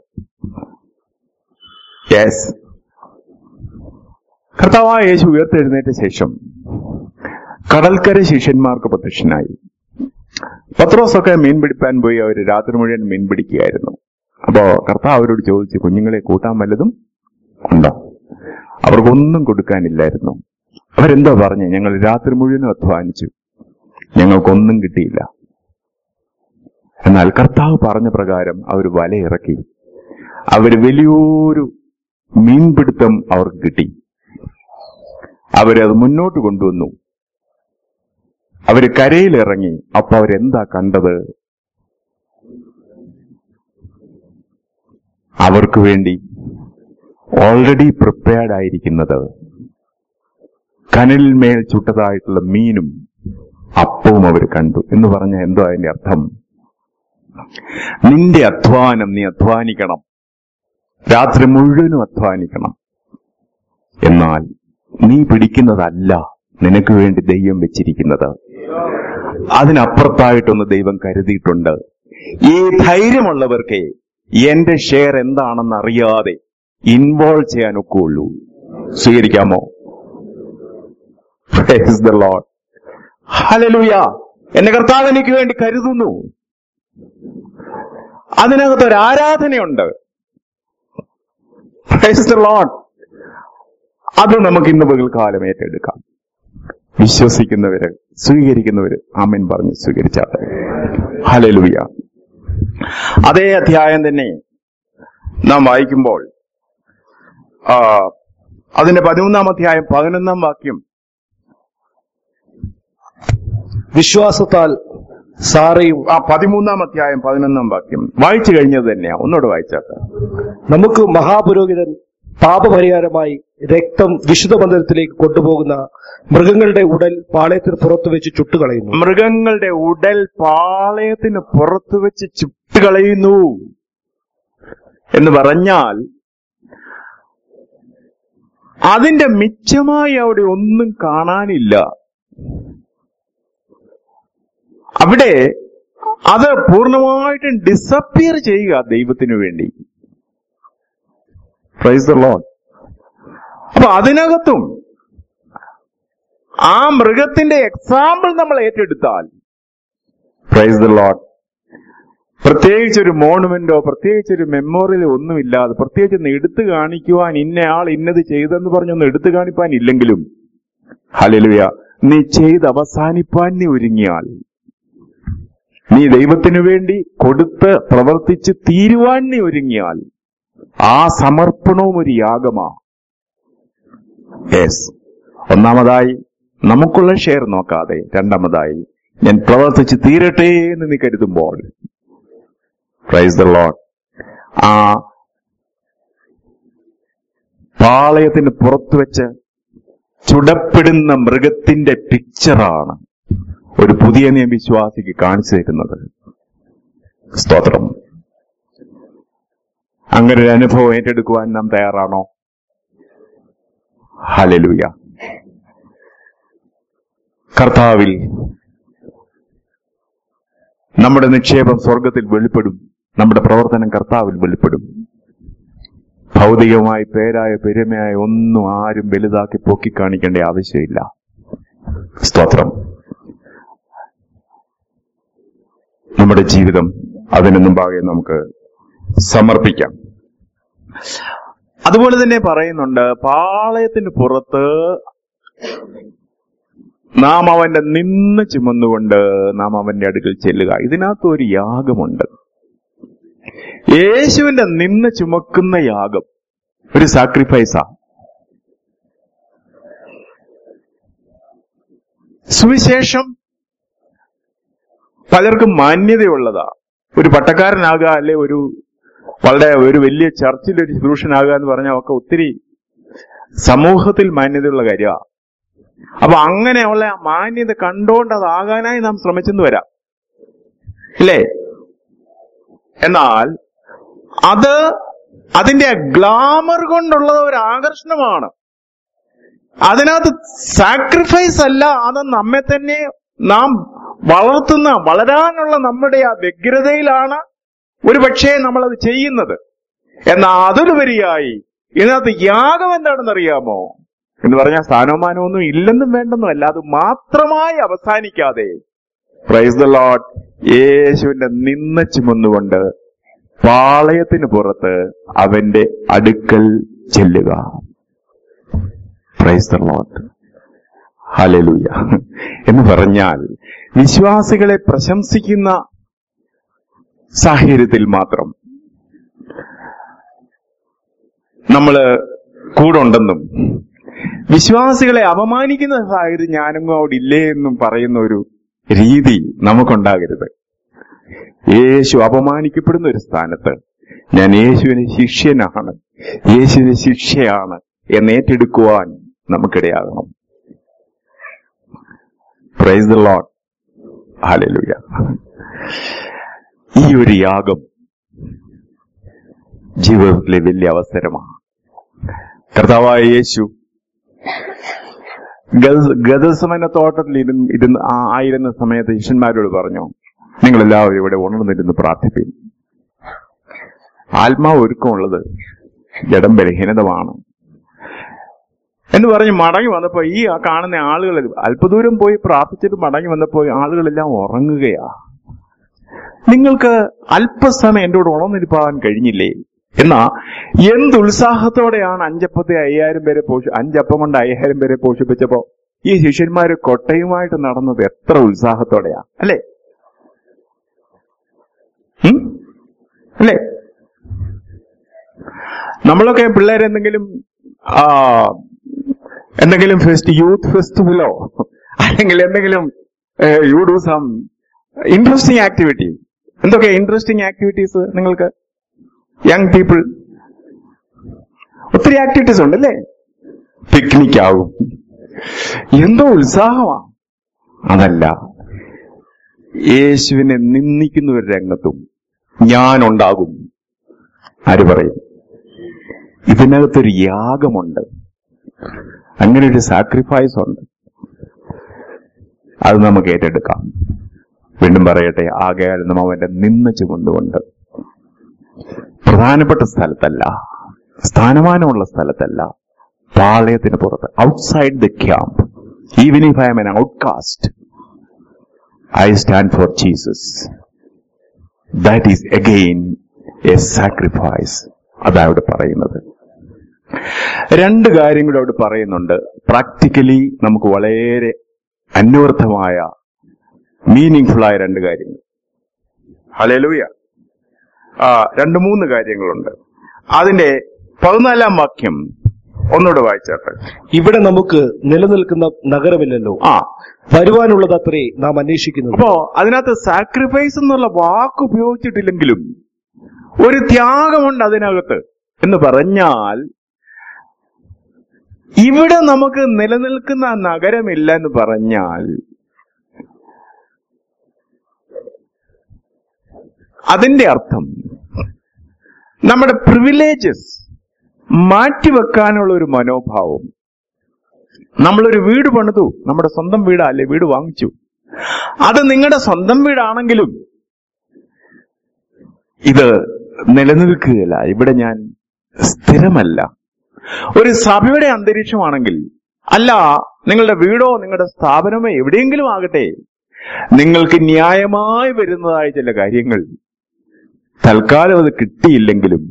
യെസ് കർത്താവായ യേശു ഉയർത്തെഴുന്നേറ്റ ശേഷം കടൽക്കര ശിഷ്യന്മാർക്ക് പ്രത്യക്ഷനായി പത്രോസൊക്കെ മീൻ പിടിപ്പാൻ പോയി അവർ രാത്രി മുഴുവൻ മീൻ പിടിക്കുകയായിരുന്നു അപ്പോ കർത്താവ് അവരോട് ചോദിച്ചു കുഞ്ഞുങ്ങളെ കൂട്ടാൻ വല്ലതും ഉണ്ടോ അവർക്കൊന്നും കൊടുക്കാനില്ലായിരുന്നു അവരെന്തോ പറഞ്ഞു ഞങ്ങൾ രാത്രി മുഴുവനും അധ്വാനിച്ചു ഞങ്ങൾക്കൊന്നും കിട്ടിയില്ല എന്നാൽ കർത്താവ് പറഞ്ഞ പ്രകാരം അവർ വലയിറക്കി അവർ വലിയൊരു മീൻപിടുത്തം അവർക്ക് കിട്ടി അവരത് മുന്നോട്ട് കൊണ്ടുവന്നു അവര് കരയിലിറങ്ങി അപ്പൊ അവരെന്താ കണ്ടത് അവർക്ക് വേണ്ടി ഓൾറെഡി പ്രിപ്പയർഡ് ആയിരിക്കുന്നത് കനലിൽ മേൽ ചുട്ടതായിട്ടുള്ള മീനും അപ്പവും അവർ കണ്ടു എന്ന് പറഞ്ഞ എന്തോ അതിന്റെ അർത്ഥം നിന്റെ അധ്വാനം നീ അധ്വാനിക്കണം രാത്രി മുഴുവനും അധ്വാനിക്കണം എന്നാൽ നീ പിടിക്കുന്നതല്ല നിനക്ക് വേണ്ടി ദൈവം വെച്ചിരിക്കുന്നത് അതിനപ്പുറത്തായിട്ടൊന്ന് ദൈവം കരുതിയിട്ടുണ്ട് ഈ ധൈര്യമുള്ളവർക്ക് എന്റെ ഷെയർ എന്താണെന്ന് അറിയാതെ ഇൻവോൾവ് ചെയ്യാനൊക്കെ ഉള്ളൂ സ്വീകരിക്കാമോ Praise the Lord. ഹല്ലേലൂയ എന്റെ കർത്താവ് എനിക്ക് വേണ്ടി കരുതുന്നു അതിനകത്ത് ഒരു ആരാധനയുണ്ട് Praise the Lord. അത് നമുക്ക് ഇന്ന് പകൽക്കാലം ഏറ്റെടുക്കാം വിശ്വസിക്കുന്നവര് സ്വീകരിക്കുന്നവര് ആമൻ പറഞ്ഞ് സ്വീകരിച്ചാട്ടെ ഹലലുയ അതേ അധ്യായം തന്നെ നാം വായിക്കുമ്പോൾ ആ, അതിന്റെ പതിമൂന്നാം അധ്യായം പതിനൊന്നാം വാക്യം വിശ്വാസത്താൽ സാറയും ആ പതിമൂന്നാം അധ്യായം പതിനൊന്നാം വാക്യം വായിച്ചു കഴിഞ്ഞത് തന്നെയാ ഒന്നുകൂടെ വായിച്ചാട്ടെ നമുക്ക് മഹാപുരോഹിതൻ പാപപരിഹാരമായി രക്തം വിശുദ്ധ മന്ദിരത്തിലേക്ക് കൊണ്ടുപോകുന്ന മൃഗങ്ങളുടെ ഉടൽ പാളയത്തിന് പുറത്തു വെച്ച് ചുട്ടുകളയുന്നു മൃഗങ്ങളുടെ ഉടൽ പാളയത്തിന് പുറത്തു വെച്ച് ചുട്ടുകളയുന്നു എന്ന് പറഞ്ഞാൽ അതിന്റെ മിച്ചമായി അവിടെ ഒന്നും കാണാനില്ല അവിടെ അത് പൂർണ്ണമായിട്ടും ഡിസപ്പിയർ ചെയ്യുക ദൈവത്തിനു വേണ്ടി പ്രൈസ് ദ ലോഡ് അപ്പൊ അതിനകത്തും ആ മൃഗത്തിന്റെ എക്സാമ്പിൾ നമ്മൾ ഏറ്റെടുത്താൽ പ്രൈസ് ദ ലോഡ് പ്രത്യേകിച്ച് ഒരു മോണുമെന്റോ പ്രത്യേകിച്ച് ഒരു മെമ്മോറിയലോ ഒന്നുമില്ലാതെ പ്രത്യേകിച്ച് ഒന്ന് എടുത്തു കാണിക്കുവാൻ ഇന്നയാൾ ഇന്നത് ചെയ്തെന്ന് പറഞ്ഞൊന്ന് എടുത്തു കാണിപ്പാൻ ഇല്ലെങ്കിലും ഹലലുയ നീ ചെയ്ത് അവസാനിപ്പാൻ നീ ഒരുങ്ങിയാൽ നീ ദൈവത്തിനു വേണ്ടി കൊടുത്ത് പ്രവർത്തിച്ച് തീരുവാൻ നീ ഒരുങ്ങിയാൽ ആ സമർപ്പണവും ഒരു യാഗമാ യെസ് ഒന്നാമതായി നമുക്കുള്ള ഷെയർ നോക്കാതെ രണ്ടാമതായി ഞാൻ പ്രവർത്തിച്ച് തീരട്ടെ എന്ന് നീ കരുതുമ്പോൾ പ്രൈസ് ദ ലോഡ് ആ പാളയത്തിന് പുറത്തു വെച്ച് ചുടപ്പെടുന്ന മൃഗത്തിന്റെ പിക്ചറാണ് ഒരു പുതിയ നിയമ വിശ്വാസിക്ക് കാണിച്ചു തരുന്നത് സ്തോത്രം അങ്ങനെ ഒരു അനുഭവം ഏറ്റെടുക്കുവാൻ നാം തയ്യാറാണോ ഹലലുയ കർത്താവിൽ നമ്മുടെ നിക്ഷേപം സ്വർഗത്തിൽ വെളിപ്പെടും നമ്മുടെ പ്രവർത്തനം കർത്താവിൽ വെളിപ്പെടും ഭൗതികമായി പേരായ പെരുമയായ ഒന്നും ആരും വലുതാക്കി പൊക്കി കാണിക്കേണ്ട ആവശ്യമില്ല സ്തോത്രം നമ്മുടെ ജീവിതം അതിന് മുമ്പാകെ നമുക്ക് സമർപ്പിക്കാം അതുപോലെ തന്നെ പറയുന്നുണ്ട് പാളയത്തിന് പുറത്ത് നാം അവന്റെ നിന്ന് ചുമന്നുകൊണ്ട് നാം അവന്റെ അടുക്കൽ ചെല്ലുക ഇതിനകത്ത് ഒരു യാഗമുണ്ട് യേശുവിന്റെ നിന്ന് ചുമക്കുന്ന യാഗം ഒരു സാക്രിഫൈസാ സുവിശേഷം പലർക്കും മാന്യതയുള്ളതാ ഒരു പട്ടക്കാരനാകുക അല്ലെ ഒരു വളരെ ഒരു വലിയ ചർച്ചിൽ ഒരു ശുശ്രൂഷനാകുക എന്ന് പറഞ്ഞാൽ ഒക്കെ ഒത്തിരി സമൂഹത്തിൽ മാന്യതയുള്ള കാര്യമാണ് അപ്പൊ അങ്ങനെയുള്ള ആ മാന്യത കണ്ടുകൊണ്ട് അതാകാനായി നാം ശ്രമിച്ചെന്ന് വരാം ഇല്ലേ എന്നാൽ അത് അതിന്റെ ഗ്ലാമർ കൊണ്ടുള്ള ഒരു ആകർഷണമാണ് അതിനകത്ത് സാക്രിഫൈസ് അല്ല അത് നമ്മെ തന്നെ നാം വളർത്തുന്ന വളരാനുള്ള നമ്മുടെ ആ വ്യഗ്രതയിലാണ് ഒരു പക്ഷേ നമ്മളത് ചെയ്യുന്നത് എന്നാൽ അതിലുപരിയായി ഇതിനകത്ത് യാഗം എന്താണെന്ന് അറിയാമോ എന്ന് പറഞ്ഞാൽ സ്ഥാനമാനമൊന്നും ഇല്ലെന്നും വേണ്ടെന്നും അല്ല അത് മാത്രമായി അവസാനിക്കാതെ പ്രൈസ് ദ ലോഡ് യേശുവിന്റെ നിന്ന ചുമന്നുകൊണ്ട് പാളയത്തിന് പുറത്ത് അവന്റെ അടുക്കൽ ചെല്ലുക പ്രൈസ് ദ ലോഡ് ഹലലൂയ എന്ന് പറഞ്ഞാൽ വിശ്വാസികളെ പ്രശംസിക്കുന്ന സാഹചര്യത്തിൽ മാത്രം നമ്മള് കൂടെ ഉണ്ടെന്നും വിശ്വാസികളെ അപമാനിക്കുന്ന സാഹചര്യം ഞാനങ്ങും അവിടെ ഇല്ലേ എന്നും പറയുന്ന ഒരു രീതി നമുക്കുണ്ടാകരുത് യേശു അപമാനിക്കപ്പെടുന്ന ഒരു സ്ഥാനത്ത് ഞാൻ യേശുവിന് ശിഷ്യനാണ് യേശുവിന് ശിക്ഷയാണ് എന്ന് ഏറ്റെടുക്കുവാൻ നമുക്കിടയാകണം പ്രൈസ് ദ ലോഡ് ഹാലലുയ ഈ ഒരു യാഗം ജീവിതത്തിലെ വലിയ അവസരമാണ് കർത്താവായ യേശു ഗദ- ഗദസമന തോട്ടത്തിൽ ഇരുന്ന് ഇരുന്ന് ആ- ആയിരുന്ന സമയത്ത് ശിഷ്യന്മാരോട് പറഞ്ഞു നിങ്ങൾ എല്ലാവരും ഇവിടെ ഉണർന്നിരുന്ന് പ്രാർത്ഥിപ്പിൻ ആത്മാവ് ഒരുക്കമുള്ളത് ജഡം ബലഹീനതമാണ് എന്ന് പറഞ്ഞ് മടങ്ങി വന്നപ്പോ ഈ ആ കാണുന്ന ആളുകൾ അല്പദൂരം പോയി പ്രാർത്ഥിച്ചിട്ട് മടങ്ങി വന്നപ്പോ ആളുകളെല്ലാം ഉറങ്ങുകയാ നിങ്ങൾക്ക് അല്പസമയം എന്നോട് ഉണർന്നിരിപ്പാൻ കഴിഞ്ഞില്ലേ എന്നാ എന്ത് ഉത്സാഹത്തോടെയാണ് അഞ്ചപ്പത്തെ അയ്യായിരം പേരെ പോഷി അഞ്ചപ്പം കൊണ്ട് അയ്യായിരം പേരെ പോഷിപ്പിച്ചപ്പോ ഈ ശിഷ്യന്മാര് കൊട്ടയുമായിട്ട് നടന്നത് എത്ര ഉത്സാഹത്തോടെയാ അല്ലേ ഉം? അല്ലേ നമ്മളൊക്കെ പിള്ളേരെന്തെങ്കിലും ആ എന്തെങ്കിലും ഫെസ്റ്റ് യൂത്ത് ഫെസ്റ്റിവലോ അല്ലെങ്കിൽ എന്തെങ്കിലും you do some interesting activity എന്തൊക്കെ ഇൻട്രസ്റ്റിംഗ് ആക്ടിവിറ്റീസ് നിങ്ങൾക്ക് യങ് പീപ്പിൾ ഒത്തിരി ആക്ടിവിറ്റീസ് ഉണ്ട് അല്ലേ പിക്നിക് ആവും എന്തോ ഉത്സാഹമാ അതല്ല യേശുവിനെ നിന്ദിക്കുന്ന ഒരു രംഗത്തും ഞാനുണ്ടാകും ആര് പറയും ഇതിനകത്തൊരു യാഗമുണ്ട് അങ്ങനെ ഒരു സാക്രിഫൈസ് ഉണ്ട് അത് നമുക്ക് ഏറ്റെടുക്കാം വീണ്ടും പറയട്ടെ ആകയാൽ നാം അവന്റെ നിന്ന ചുമന്നുകൊണ്ട് പ്രധാനപ്പെട്ട സ്ഥലത്തല്ല സ്ഥാനമാനമുള്ള സ്ഥലത്തല്ല പാളയത്തിന് പുറത്ത് outside the camp even if I am an outcast I stand for Jesus that is again a sacrifice അതാ അവിടെ പറയുന്നത് രണ്ട് കാര്യങ്ങൾ അവിടെ പറയുന്നുണ്ട് പ്രാക്ടിക്കലി നമുക്ക് വളരെ അന്വർത്ഥമായ മീനിങ് ഫുൾ ആയ രണ്ട് കാര്യങ്ങൾ ഹലലൂയ ആ രണ്ട് മൂന്ന് കാര്യങ്ങളുണ്ട് അതിന്റെ പതിനാലാം വാക്യം ഒന്നുകൂടെ വായിച്ചാട്ടെ ഇവിടെ നമുക്ക് നിലനിൽക്കുന്ന നഗരമില്ലല്ലോ ആ വരുവാനുള്ളതത്രേ നാം അന്വേഷിക്കുന്നത് അപ്പോ അതിനകത്ത് സാക്രിഫൈസ് എന്നുള്ള വാക്ക് ഉപയോഗിച്ചിട്ടില്ലെങ്കിലും ഒരു ത്യാഗമുണ്ട് അതിനകത്ത് എന്ന് പറഞ്ഞാൽ ഇവിടെ നമുക്ക് നിലനിൽക്കുന്ന നഗരമില്ല എന്ന് പറഞ്ഞാൽ അതിന്റെ അർത്ഥം നമ്മുടെ പ്രിവിലേജസ് മാറ്റിവെക്കാനുള്ള ഒരു മനോഭാവം നമ്മളൊരു വീട് പണിതു നമ്മുടെ സ്വന്തം വീടാ അല്ലെ വീട് വാങ്ങിച്ചു അത് നിങ്ങളുടെ സ്വന്തം വീടാണെങ്കിലും ഇത് നിലനിൽക്കുകയില്ല ഇവിടെ ഞാൻ സ്ഥിരമല്ല ഒരു സഭയുടെ അന്തരീക്ഷമാണെങ്കിൽ അല്ല നിങ്ങളുടെ വീടോ നിങ്ങളുടെ സ്ഥാപനമോ എവിടെയെങ്കിലും ആകട്ടെ നിങ്ങൾക്ക് ന്യായമായി വരുന്നതായ ചില കാര്യങ്ങൾ തൽക്കാലം അത് കിട്ടിയില്ലെങ്കിലും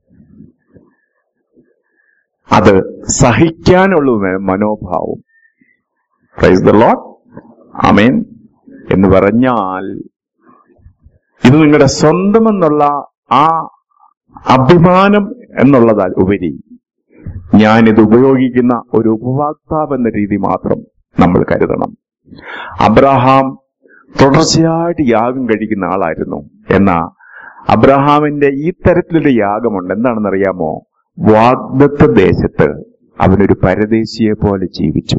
അത് സഹിക്കാനുള്ള മ- മനോഭാവം പ്രൈസ് ദ ലോട്ട് അമേൻ എന്ന് പറഞ്ഞാൽ ഇത് നിങ്ങളുടെ സ്വന്തം എന്നുള്ള ആ അഭിമാനം എന്നുള്ളതാൽ ഉപരി ഞാനിത് ഉപയോഗിക്കുന്ന ഒരു ഉപഭോക്താവ് എന്ന രീതി മാത്രം നമ്മൾ കരുതണം അബ്രഹാം തുടർച്ചയായിട്ട് യാഗം കഴിക്കുന്ന ആളായിരുന്നു എന്നാ അബ്രഹാമിന്റെ ഈ തരത്തിലൊരു യാഗമുണ്ട് എന്താണെന്നറിയാമോ വാഗ്ദത്ത ദേശത്ത് അവനൊരു പരദേശിയെ പോലെ ജീവിച്ചു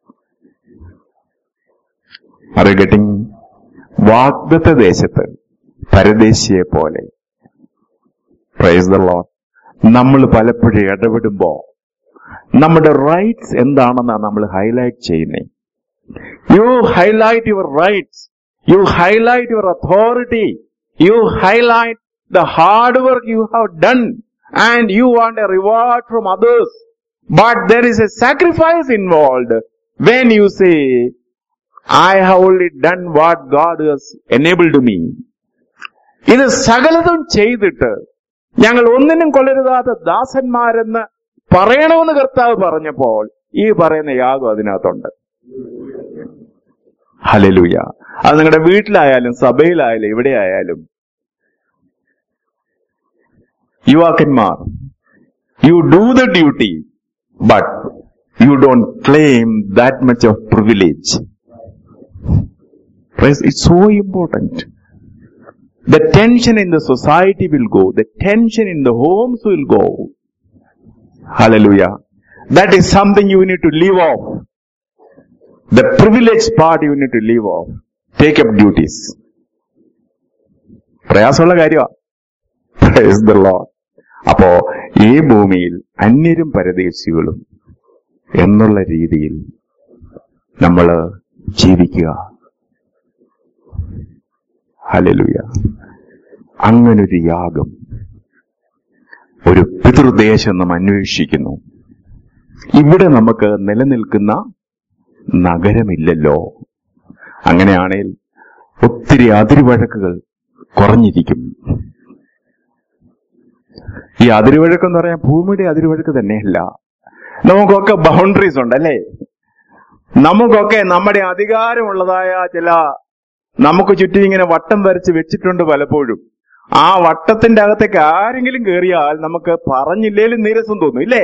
ആർ ഗെറ്റിംഗ് വാഗ്ദത്ത ദേശത്ത് പരദേശിയെ പോലെ പ്രൈസ് ദ ലോഡ് നമ്മൾ പലപ്പോഴും ഇടപെടുമ്പോ നമ്മുടെ റൈറ്റ്സ് എന്താണെന്നാണ് നമ്മൾ ഹൈലൈറ്റ് ചെയ്യുന്നത് you highlight your rights you highlight your authority you highlight the hard work you have done and you want a reward from others but there is a sacrifice involve when you say I have only done what God has enabled me ഇത് സകലതും ചെയ്തിട്ട് ഞങ്ങൾ ഒന്നിനും കൊള്ളരുതാത്ത ദാസന്മാരെന്ന് പറയണമെന്ന് കർത്താവ് പറഞ്ഞപ്പോൾ ഈ പറയുന്ന യാഗം അതിനകത്തുണ്ട് ഹലലൂയ അത് നിങ്ങളുടെ വീട്ടിലായാലും സഭയിലായാലും എവിടെ ആയാലും യുവാക്കന്മാർ you do the duty but you don't claim that much of privilege it's so important the tension in the society will go, the tension in the homes will go. Hallelujah. That is something you need to leave off. The privileged part you need to leave off. Take up duties. പ്രയാസമുള്ള കാര്യമാണ് Praise the Lord. അപ്പോ ഈ ഭൂമിയിൽ അന്യരും പരദേശികളും എന്നുള്ള രീതിയിൽ നമ്മൾ ജീവിക്കുക ഹലലുയ അങ്ങനൊരു യാഗം ഒരു പിതൃദേശം നാം അന്വേഷിക്കുന്നു ഇവിടെ നമുക്ക് നിലനിൽക്കുന്ന നഗരമില്ലല്ലോ അങ്ങനെയാണെങ്കിൽ ഒത്തിരി അതിരുവഴക്കുകൾ കുറഞ്ഞിരിക്കും ഈ അതിരുവഴക്ക് എന്ന് പറയാൻ ഭൂമിയുടെ അതിരുവഴക്ക് തന്നെയല്ല നമുക്കൊക്കെ ബൗണ്ടറീസ് ഉണ്ട് അല്ലേ നമുക്കൊക്കെ നമ്മുടെ അധികാരമുള്ളതായ ചില നമുക്ക് ചുറ്റും ഇങ്ങനെ വട്ടം വരച്ച് വെച്ചിട്ടുണ്ട് പലപ്പോഴും ആ വട്ടത്തിന്റെ അകത്തേക്ക് ആരെങ്കിലും കയറിയാൽ നമുക്ക് പറഞ്ഞില്ലേലും നീരസം തോന്നും ഇല്ലേ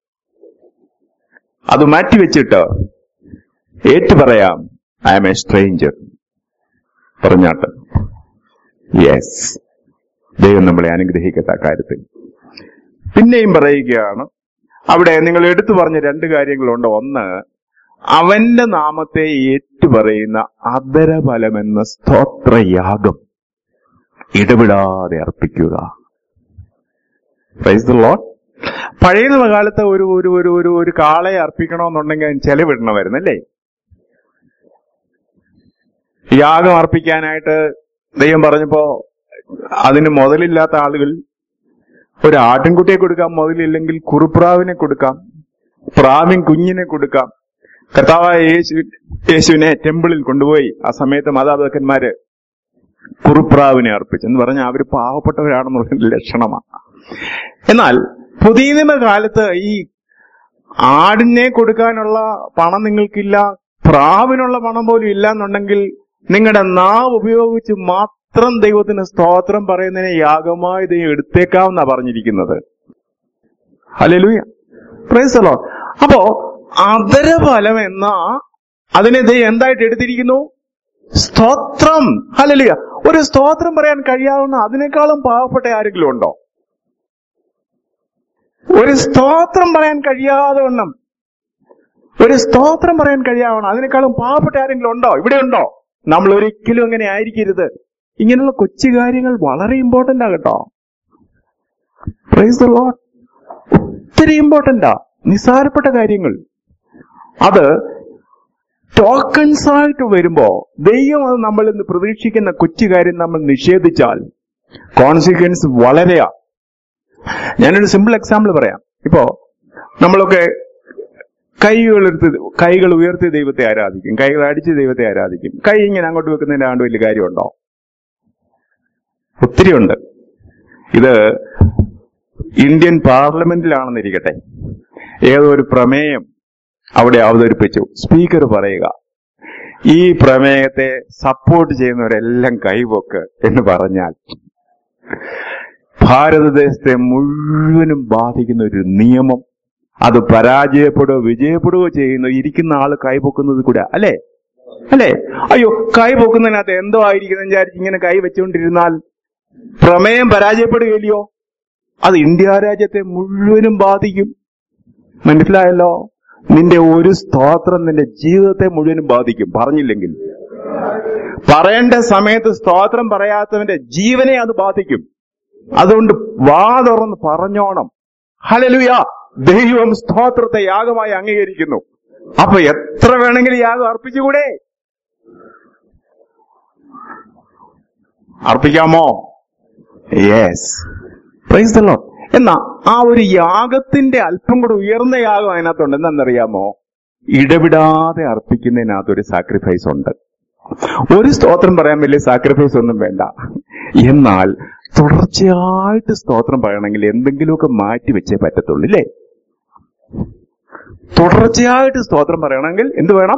അത് മാറ്റി വെച്ചിട്ട് ഏറ്റു പറയാം ഐ എം എ സ്ട്രേഞ്ചർ പറഞ്ഞാട്ട് യെസ് ദൈവം നമ്മളെ അനുഗ്രഹിക്കട്ടെ ആ കാര്യത്തിൽ പിന്നെയും പറയുകയാണ് അവിടെ നിങ്ങൾ എടുത്തു പറഞ്ഞ രണ്ട് കാര്യങ്ങളുണ്ട് ഒന്ന് അവന്റെ നാമത്തെ ഏറ്റുപറയുന്ന അദരഫലമെന്ന സ്തോത്രയാഗം ഇടപെടാതെ അർപ്പിക്കുക പ്രൈസ് ദ ലോർഡ് പഴയ കാലത്ത് ഒരു ഒരു ഒരു ഒരു ഒരു കാളയെ അർപ്പിക്കണമെന്നുണ്ടെങ്കിൽ അതിന് ചെലവിടണമായിരുന്നു അല്ലേ യാഗം അർപ്പിക്കാനായിട്ട് ദൈവം പറഞ്ഞപ്പോ അതിന് മുതലില്ലാത്ത ആളുകൾ ഒരു ആട്ടിൻകുട്ടിയെ കൊടുക്കാം മുതലില്ലെങ്കിൽ കുറുപ്രാവിനെ കൊടുക്കാം പ്രാവിൻ കുഞ്ഞിനെ കൊടുക്കാം കർത്താവായ യേശു യേശുവിനെ ടെമ്പിളിൽ കൊണ്ടുപോയി ആ സമയത്ത് മാതാപിതാക്കന്മാര് കുറുപ്രാവിനെ അർപ്പിച്ചു എന്ന് പറഞ്ഞാൽ അവർ പാവപ്പെട്ടവരാണെന്നുള്ള ലക്ഷണമാണ് എന്നാൽ പുതിയ നിയമ കാലത്ത് ഈ ആടിനെ കൊടുക്കാനുള്ള പണം നിങ്ങൾക്കില്ല പ്രാവിനുള്ള പണം പോലും ഇല്ല എന്നുണ്ടെങ്കിൽ നിങ്ങളുടെ നാവ് ഉപയോഗിച്ച് മാത്രം ദൈവത്തിന് സ്തോത്രം പറയുന്നതിനെ യാഗമായി ദൈവം എടുത്തേക്കാവുന്ന പറഞ്ഞിരിക്കുന്നത് ഹല്ലേലൂയ പ്രൈസ് അല്ലോ അപ്പോ അതരഫലം എന്ന അതിനെ ദൈവം എന്തായിട്ട് എടുത്തിരിക്കുന്നു സ്തോത്രം ഹല്ലേലൂയ ഒരു സ്തോത്രം പറയാൻ കഴിയാവുന്ന അതിനേക്കാളും പാവപ്പെട്ട ആരെങ്കിലും ഉണ്ടോ ഒരു സ്തോത്രം പറയാൻ കഴിയാതെ വണ്ണം ഒരു സ്തോത്രം പറയാൻ കഴിയാവണം അതിനേക്കാളും പാവപ്പെട്ട ആരെങ്കിലും ഉണ്ടോ ഇവിടെ ഉണ്ടോ നമ്മൾ ഒരിക്കലും അങ്ങനെ ആയിരിക്കരുത് ഇങ്ങനെയുള്ള കൊച്ചു കാര്യങ്ങൾ വളരെ ഇമ്പോർട്ടന്റ് ആ കേട്ടോ പ്രൈസ് ദ ലോർഡ് ഒത്തിരി ഇമ്പോർട്ടന്റാ നിസ്സാരപ്പെട്ട കാര്യങ്ങൾ അത് ടോക്കൺസ് ആയിട്ട് വരുമ്പോ ദൈവം അത് നമ്മളിൽ നിന്ന് പ്രതീക്ഷിക്കുന്ന കൊച്ചു കാര്യം നമ്മൾ നിഷേധിച്ചാൽ കോൺസിക്വൻസ് വളരെയാ ഞാനൊരു സിമ്പിൾ എക്സാമ്പിൾ പറയാം ഇപ്പോ നമ്മളൊക്കെ കൈകൾ ഉയർത്തി കൈകൾ ഉയർത്തി ദൈവത്തെ ആരാധിക്കും കൈകൾ അടിച്ച് ദൈവത്തെ ആരാധിക്കും കൈ ഇങ്ങനെ അങ്ങോട്ട് വെക്കുന്നതിന്റെ ആണ്ട് വലിയ കാര്യമുണ്ടോ ഒത്തിരി ഉണ്ട് ഇത് ഇന്ത്യൻ പാർലമെന്റിലാണെന്നിരിക്കട്ടെ ഏതോ ഒരു പ്രമേയം അവിടെ അവതരിപ്പിച്ചു സ്പീക്കർ പറയുക ഈ പ്രമേയത്തെ സപ്പോർട്ട് ചെയ്യുന്നവരെല്ലാം കൈവൊക്ക് എന്ന് പറഞ്ഞാൽ ഭാരതദേശത്തെ മുഴുവനും ബാധിക്കുന്ന ഒരു നിയമം അത് പരാജയപ്പെടുകയോ വിജയപ്പെടുകയോ ചെയ്യുന്ന ഇരിക്കുന്ന ആള് കൈപൊക്കുന്നത് കൂടെ അല്ലേ അല്ലേ അയ്യോ കൈ പൊക്കുന്നതിനകത്ത് എന്തോ ആയിരിക്കുന്ന വിചാരിച്ച് ഇങ്ങനെ കൈ വെച്ചുകൊണ്ടിരുന്നാൽ പ്രമേയം പരാജയപ്പെടുകയില്ലയോ അത് ഇന്ത്യ രാജ്യത്തെ മുഴുവനും ബാധിക്കും മനസ്സിലായല്ലോ നിന്റെ ഒരു സ്തോത്രം നിന്റെ ജീവിതത്തെ മുഴുവനും ബാധിക്കും പറഞ്ഞില്ലെങ്കിൽ പറയേണ്ട സമയത്ത് സ്തോത്രം പറയാത്തവന്റെ ജീവനെ അത് ബാധിക്കും അതുകൊണ്ട് വാ തുറന്ന് പറഞ്ഞോണം ഹലലുയ ദൈവം സ്തോത്രത്തെ യാഗമായി അംഗീകരിക്കുന്നു അപ്പൊ എത്ര വേണമെങ്കിലും യാഗം അർപ്പിച്ചുകൂടെ അർപ്പിക്കാമോ യെസ് പ്രൈസ് ദ ലോർഡ് എന്നാ ആ ഒരു യാഗത്തിന്റെ അല്പം കൂടെ ഉയർന്ന യാഗം അതിനകത്തുണ്ട് എന്താണെന്നറിയാമോ ഇടവിടാതെ അർപ്പിക്കുന്നതിനകത്ത് ഒരു സാക്രിഫൈസ് ഉണ്ട് ഒരു സ്തോത്രം പറയാൻ വലിയ സാക്രിഫൈസ് ഒന്നും വേണ്ട എന്നാൽ തുടർച്ചയായിട്ട് സ്തോത്രം പറയണമെങ്കിൽ എന്തെങ്കിലുമൊക്കെ മാറ്റി വെച്ചേ പറ്റത്തുള്ളൂ ഇല്ലേ തുടർച്ചയായിട്ട് സ്തോത്രം പറയണമെങ്കിൽ എന്ത് വേണം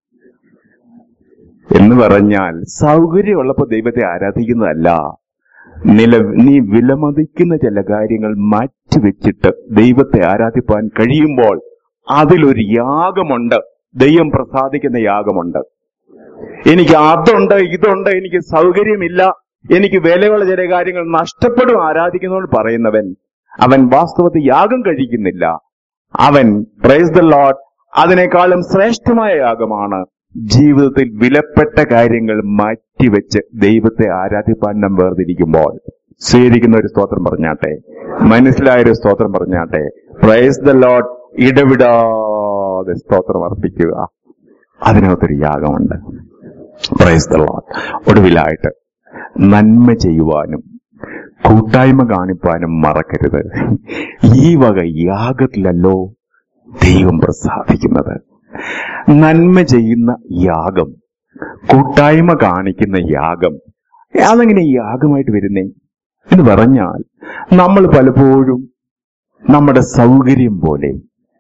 എന്ന് പറഞ്ഞാൽ സൗകര്യമുള്ളപ്പോ ദൈവത്തെ ആരാധിക്കുന്നതല്ല നില നീ വിലമതിക്കുന്ന ചില കാര്യങ്ങൾ മാറ്റിവെച്ചിട്ട് ദൈവത്തെ ആരാധിപ്പാൻ കഴിയുമ്പോൾ അതിലൊരു യാഗമുണ്ട് ദൈവം പ്രസാദിക്കുന്ന യാഗമുണ്ട് എനിക്ക് അതുണ്ട് ഇതുണ്ട് എനിക്ക് സൗകര്യമില്ല എനിക്ക് വിലയുള്ള ചില കാര്യങ്ങൾ നഷ്ടപ്പെടും ആരാധിക്കുന്നവൻ പറയുന്നവൻ അവൻ വാസ്തവത്തിൽ യാഗം കഴിക്കുന്നില്ല അവൻ പ്രൈസ് ദ ലോഡ് അതിനേക്കാളും ശ്രേഷ്ഠമായ യാഗമാണ് ജീവിതത്തിൽ വിലപ്പെട്ട കാര്യങ്ങൾ മാറ്റിവെച്ച് ദൈവത്തെ ആരാധിപ്പാൻ നാം വേർതിരിക്കുമ്പോൾ സ്വീകരിക്കുന്ന ഒരു സ്തോത്രം പറഞ്ഞാട്ടെ മനസ്സിലായ ഒരു സ്തോത്രം പറഞ്ഞാട്ടെ പ്രൈസ് ദ ലോഡ് ഇടവിടാതെ സ്തോത്രം അർപ്പിക്കുക അതിനകത്തൊരു യാഗമുണ്ട് പ്രൈസ് ദ ലോഡ് ഒടുവിലായിട്ട് നന്മ ചെയ്യുവാനും കൂട്ടായ്മ കാണിപ്പാനും മറക്കരുത് ഈ വക യാഗത്തിലല്ലോ ദൈവം പ്രസാദിക്കുന്നത് നന്മ ചെയ്യുന്ന യാഗം കൂട്ടായ്മ കാണിക്കുന്ന യാഗം അതെങ്ങനെ യാഗമായിട്ട് വരുന്നേ എന്ന് പറഞ്ഞാൽ നമ്മൾ പലപ്പോഴും നമ്മുടെ സൗകര്യം പോലെ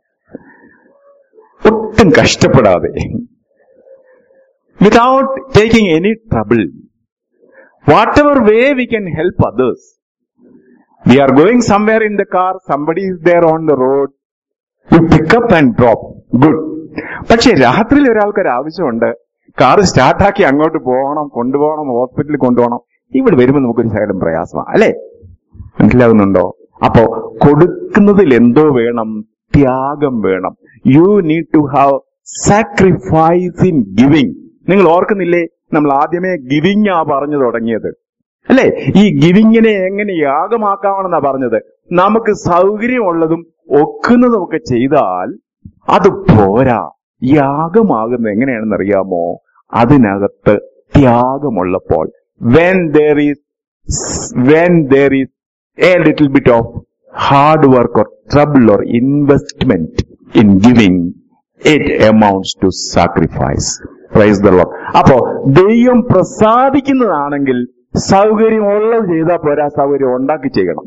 ഒട്ടും കഷ്ടപ്പെടാതെ without taking any trouble whatever way we can help others we are going somewhere in the car somebody is there on the road you pick up and drop good പക്ഷെ രാത്രിയിൽ ഒരാൾക്ക് ഒരു ആവശ്യമുണ്ട് കാർ സ്റ്റാർട്ടാക്കി അങ്ങോട്ട് പോകണം കൊണ്ടുപോകണം ഹോസ്പിറ്റലിൽ കൊണ്ടുപോകണം ഇവിടെ വരുമ്പോൾ നമുക്കൊരു ശകലം പ്രയാസമാണ് അല്ലേ മനസ്സിലാകുന്നുണ്ടോ അപ്പോ കൊടുക്കുന്നതിൽ എന്തോ വേണം ത്യാഗം വേണം you need to have sacrifice in giving നിങ്ങൾ ഓർക്കുന്നില്ലേ നമ്മൾ ആദ്യമേ ഗിവിംഗ് ആ പറഞ്ഞു തുടങ്ങിയത് അല്ലേ ഈ ഗിവിങ്ങിനെ എങ്ങനെ യാഗമാക്കാമെന്നാ പറഞ്ഞത് നമുക്ക് സൗകര്യമുള്ളതും ഒക്കുന്നതും ഒക്കെ ചെയ്താൽ അത് പോരാ യാഗമാകുന്നത് എങ്ങനെയാണെന്ന് അറിയാമോ അതിനകത്ത് ത്യാഗമുള്ളപ്പോൾ when there is when there is a little bit of hard work or trouble or investment in giving it amounts to sacrifice praise the Lord അപ്പോ ദൈവം പ്രസാദിക്കുന്നതാണെങ്കിൽ സൗകര്യം ഉള്ളത് ചെയ്താൽ പോരാ സൗകര്യം ഉണ്ടാക്കി ചെയ്യണം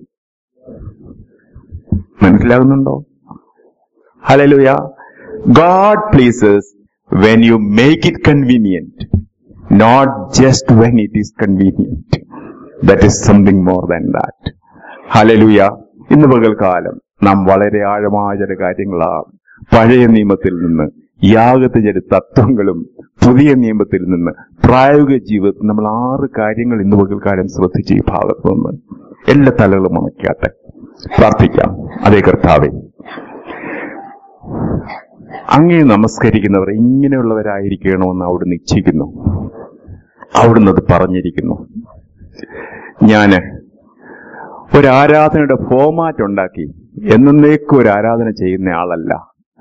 മനസ്സിലാകുന്നുണ്ടോ hallelujah God pleases when you make it convenient not just when it is convenient that is something more than that hallelujah ഇന്ന് പകൽക്കാലം നാം വളരെ ആഴമായ ചില കാര്യങ്ങളാണ് പഴയ നിയമത്തിൽ നിന്ന് യാഗത്തെ ചില തത്വങ്ങളും പുതിയ നിയമത്തിൽ നിന്ന് പ്രായോഗിക ജീവിതത്തിൽ നമ്മൾ ആറ് കാര്യങ്ങൾ ഇന്ന് പകൽക്കാലം ശ്രദ്ധിച്ച് ഈ ഭാഗത്ത് നിന്ന് എല്ലാ തലകളും ഉണക്കാട്ടെ പ്രാർത്ഥിക്കാം അതേ കർത്താവെ അങ്ങേ നമസ്കരിക്കുന്നവർ ഇങ്ങനെയുള്ളവരായിരിക്കണമെന്ന് അവിടുന്ന് ഇച്ഛിക്കുന്നു അവിടുന്ന് അത് പറഞ്ഞിരിക്കുന്നു ഞാന് ഒരു ആരാധനയുടെ ഫോമാറ്റ് ഉണ്ടാക്കി എന്നേക്കും ഒരു ആരാധന ചെയ്യുന്ന ആളല്ല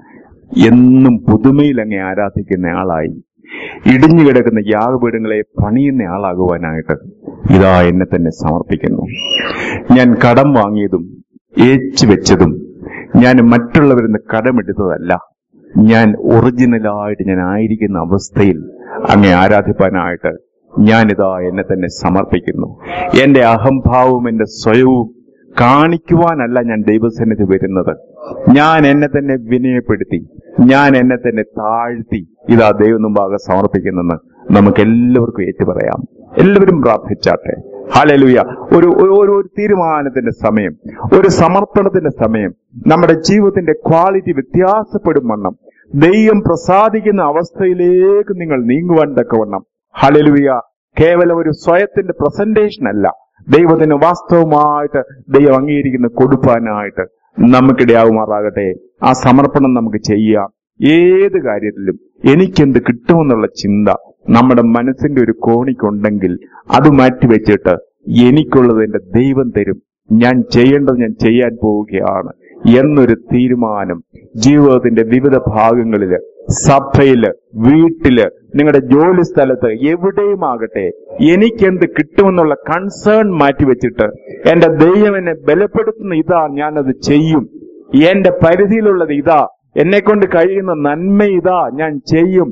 എന്നും പുതുമയിൽ അങ്ങേ ആരാധിക്കുന്ന ആളായി ഇടിഞ്ഞു കിടക്കുന്ന യാഗപീഠങ്ങളെ പണിയുന്ന ആളാകുവാനായിട്ട് ഇതാ എന്നെ തന്നെ സമർപ്പിക്കുന്നു ഞാൻ കടം വാങ്ങിയതും ഏച്ചു വെച്ചതും ഞാൻ മറ്റുള്ളവരിൽ നിന്ന് കടമെടുത്തതല്ല ഞാൻ ഒറിജിനലായിട്ട് ഞാൻ ആയിരിക്കുന്ന അവസ്ഥയിൽ അങ്ങേ ആരാധിപ്പാനായിട്ട് ഞാനിതാ എന്നെ തന്നെ സമർപ്പിക്കുന്നു എന്റെ അഹംഭാവവും എന്റെ സ്വയവും കാണിക്കുവാനല്ല ഞാൻ ദൈവസന്നിധി വരുന്നത് ഞാൻ എന്നെ തന്നെ വിനയപ്പെടുത്തി ഞാൻ എന്നെ തന്നെ താഴ്ത്തി ഇതാ ദൈവം മുമ്പാകെ സമർപ്പിക്കുന്നെന്ന് നമുക്ക് എല്ലാവർക്കും ഏറ്റുപറയാം എല്ലാവരും പ്രാർത്ഥിച്ചാട്ടെ ഹാലലുയ ഒരു ഒരു ഒരു ഒരു തീരുമാനത്തിന്റെ സമയം ഒരു സമർപ്പണത്തിന്റെ സമയം നമ്മുടെ ജീവിതത്തിന്റെ ക്വാളിറ്റി വ്യത്യാസപ്പെടും വണ്ണം ദൈവം പ്രസാദിക്കുന്ന അവസ്ഥയിലേക്ക് നിങ്ങൾ നീങ്ങുവാൻ തക്കവണ്ണം ഹലലുയ കേവലം ഒരു സ്വയത്തിന്റെ പ്രസന്റേഷൻ അല്ല ദൈവത്തിന് വാസ്തവമായിട്ട് ദൈവം അംഗീകരിക്കുന്ന കൊടുപ്പാനായിട്ട് നമുക്കിടയാകുമാറാകട്ടെ ആ സമർപ്പണം നമുക്ക് ചെയ്യാം ഏത് കാര്യത്തിലും എനിക്കെന്ത് കിട്ടുമെന്നുള്ള ചിന്ത നമ്മുടെ മനസ്സിന്റെ ഒരു കോണിക്കുണ്ടെങ്കിൽ അത് മാറ്റിവെച്ചിട്ട് എനിക്കുള്ളത് എന്റെ ദൈവം തരും ഞാൻ ചെയ്യേണ്ടത് ഞാൻ ചെയ്യാൻ പോവുകയാണ് എന്നൊരു തീരുമാനം ജീവിതത്തിന്റെ വിവിധ ഭാഗങ്ങളില് സഭയില് വീട്ടില് നിങ്ങളുടെ ജോലി സ്ഥലത്ത് എവിടെയുമാകട്ടെ എനിക്കെന്ത് കിട്ടുമെന്നുള്ള കൺസേൺ മാറ്റിവെച്ചിട്ട് എന്റെ ദൈവം എന്നെ ബലപ്പെടുത്തുന്ന ഇതാ ഞാനത് ചെയ്യും എന്റെ പരിധിയിലുള്ളത് ഇതാ എന്നെ കൊണ്ട് കഴിയുന്ന നന്മ ഇതാ ഞാൻ ചെയ്യും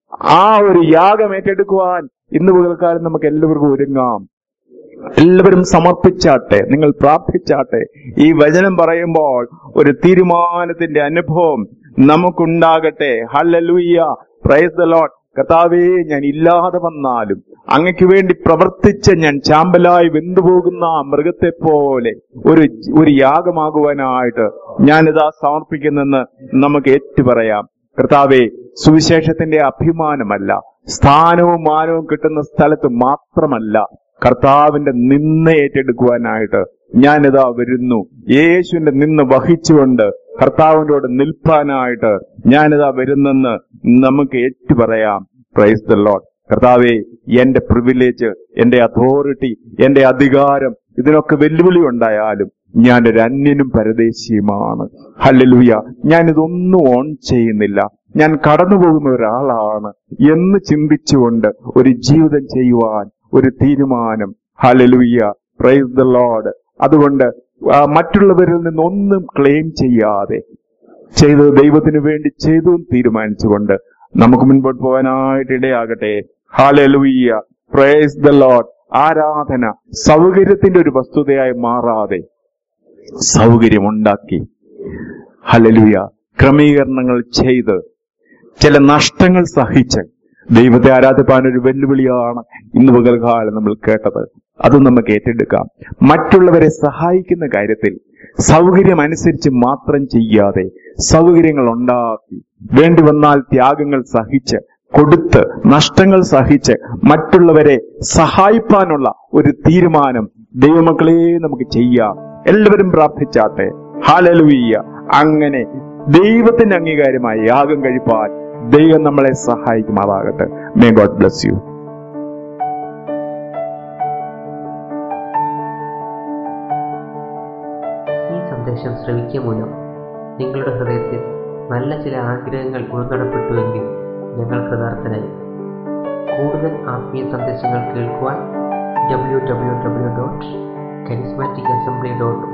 ആ ഒരു യാഗം ഏറ്റെടുക്കുവാൻ ഇന്ന് പകൽക്കാലം നമുക്ക് എല്ലാവർക്കും ഒരുങ്ങാം എല്ലാവരും സമർപ്പിച്ചാട്ടെ നിങ്ങൾ പ്രാർത്ഥിച്ചാട്ടെ ഈ വചനം പറയുമ്പോൾ ഒരു തീരുമാനത്തിന്റെ അനുഭവം നമുക്കുണ്ടാകട്ടെ ഹല്ലലൂയ്യ പ്രൈസ് ദ ലോഡ് കർത്താവേ ഞാൻ ഇല്ലാതെ വന്നാലും അങ്ങക്ക് വേണ്ടി പ്രവർത്തിച്ച് ഞാൻ ചാമ്പലായി വെന്തുപോകുന്ന ആ മൃഗത്തെ പോലെ ഒരു ഒരു യാഗമാകുവാനായിട്ട് ഞാനിതാ സമർപ്പിക്കുന്നെന്ന് നമുക്ക് ഏറ്റുപറയാം കർത്താവെ സുവിശേഷത്തിന്റെ അഭിമാനമല്ല സ്ഥാനവും മാനവും കിട്ടുന്ന സ്ഥലത്ത് മാത്രമല്ല കർത്താവിന്റെ നിന്ന ഏറ്റെടുക്കുവാനായിട്ട് ഞാനിതാ വരുന്നു യേശുവിന്റെ നിന്ന് വഹിച്ചുകൊണ്ട് കർത്താവിനോട് നിൽപ്പാനായിട്ട് ഞാനിതാ വരുന്നെന്ന് നമുക്ക് ഏറ്റുപറയാം പ്രൈസ് ദ ലോഡ് കർത്താവെ എന്റെ പ്രിവിലേജ് എന്റെ അതോറിറ്റി എന്റെ അധികാരം ഇതിനൊക്കെ വെല്ലുവിളി ഉണ്ടായാലും ഞാൻ ഒരു അന്യനും പരദേശിയുമാണ് ഹല്ലലുയ ഞാൻ ഇതൊന്നും ഓൺ ചെയ്യുന്നില്ല ഞാൻ കടന്നുപോകുന്ന ഒരാളാണ് എന്ന് ചിന്തിച്ചുകൊണ്ട് ഒരു ജീവിതം ചെയ്യുവാൻ ഒരു തീരുമാനം ഹലലുയ്യ പ്രൈസ് ദ ലോഡ് അതുകൊണ്ട് ആ, മറ്റുള്ളവരിൽ നിന്നൊന്നും ക്ലെയിം ചെയ്യാതെ ചെയ്തത് ദൈവത്തിന് വേണ്ടി ചെയ്തു എന്ന് തീരുമാനിച്ചുകൊണ്ട് നമുക്ക് മുൻപോട്ട് പോകാനായിട്ട് ഇടയാകട്ടെ ഹാലലൂയ്യ പ്രേസ് ദ ലോഡ് ആരാധന സൗകര്യത്തിന്റെ ഒരു വസ്തുതയായി മാറാതെ സൗകര്യമുണ്ടാക്കി ഹലലുയ ക്രമീകരണങ്ങൾ ചെയ്ത് ചില നഷ്ടങ്ങൾ സഹിച്ച് ദൈവത്തെ ആരാധിപ്പാൻ ഒരു വെല്ലുവിളിയാണ് ഇന്ന് പകൽക്കാലം നമ്മൾ കേട്ടത് അത് നമുക്ക് ഏറ്റെടുക്കാം മറ്റുള്ളവരെ സഹായിക്കുന്ന കാര്യത്തിൽ സൗകര്യം അനുസരിച്ച് മാത്രം ചെയ്യാതെ സൗകര്യങ്ങൾ ഉണ്ടാക്കി വേണ്ടി വന്നാൽ ത്യാഗങ്ങൾ സഹിച്ച് കൊടുത്ത് നഷ്ടങ്ങൾ സഹിച്ച് മറ്റുള്ളവരെ സഹായിപ്പാനുള്ള ഒരു തീരുമാനം ദൈവമക്കളെ നമുക്ക് ചെയ്യാം എല്ലാവരും പ്രാർത്ഥിച്ചാട്ടെ ഹാലലുയ്യ അങ്ങനെ ദൈവത്തിന്റെ അംഗീകാരമായി യാഗം കഴിപ്പാൻ ദൈവം നമ്മളെ സഹായിക്കുമാറാകട്ടെ മേ ഗോഡ് ബ്ലസ് യു ഈ സന്ദേശം ശ്രവിക്കുക മൂലം നിങ്ങളുടെ ഹൃദയത്തിൽ നല്ല ചില ആഗ്രഹങ്ങൾ ഉൾനടപ്പെട്ടുവെങ്കിൽ ഞങ്ങൾ കൃതാർത്ഥനായി കൂടുതൽ ആത്മീയ സന്ദേശങ്ങൾ കേൾക്കുവാൻ W W W dot charismatic assembly dot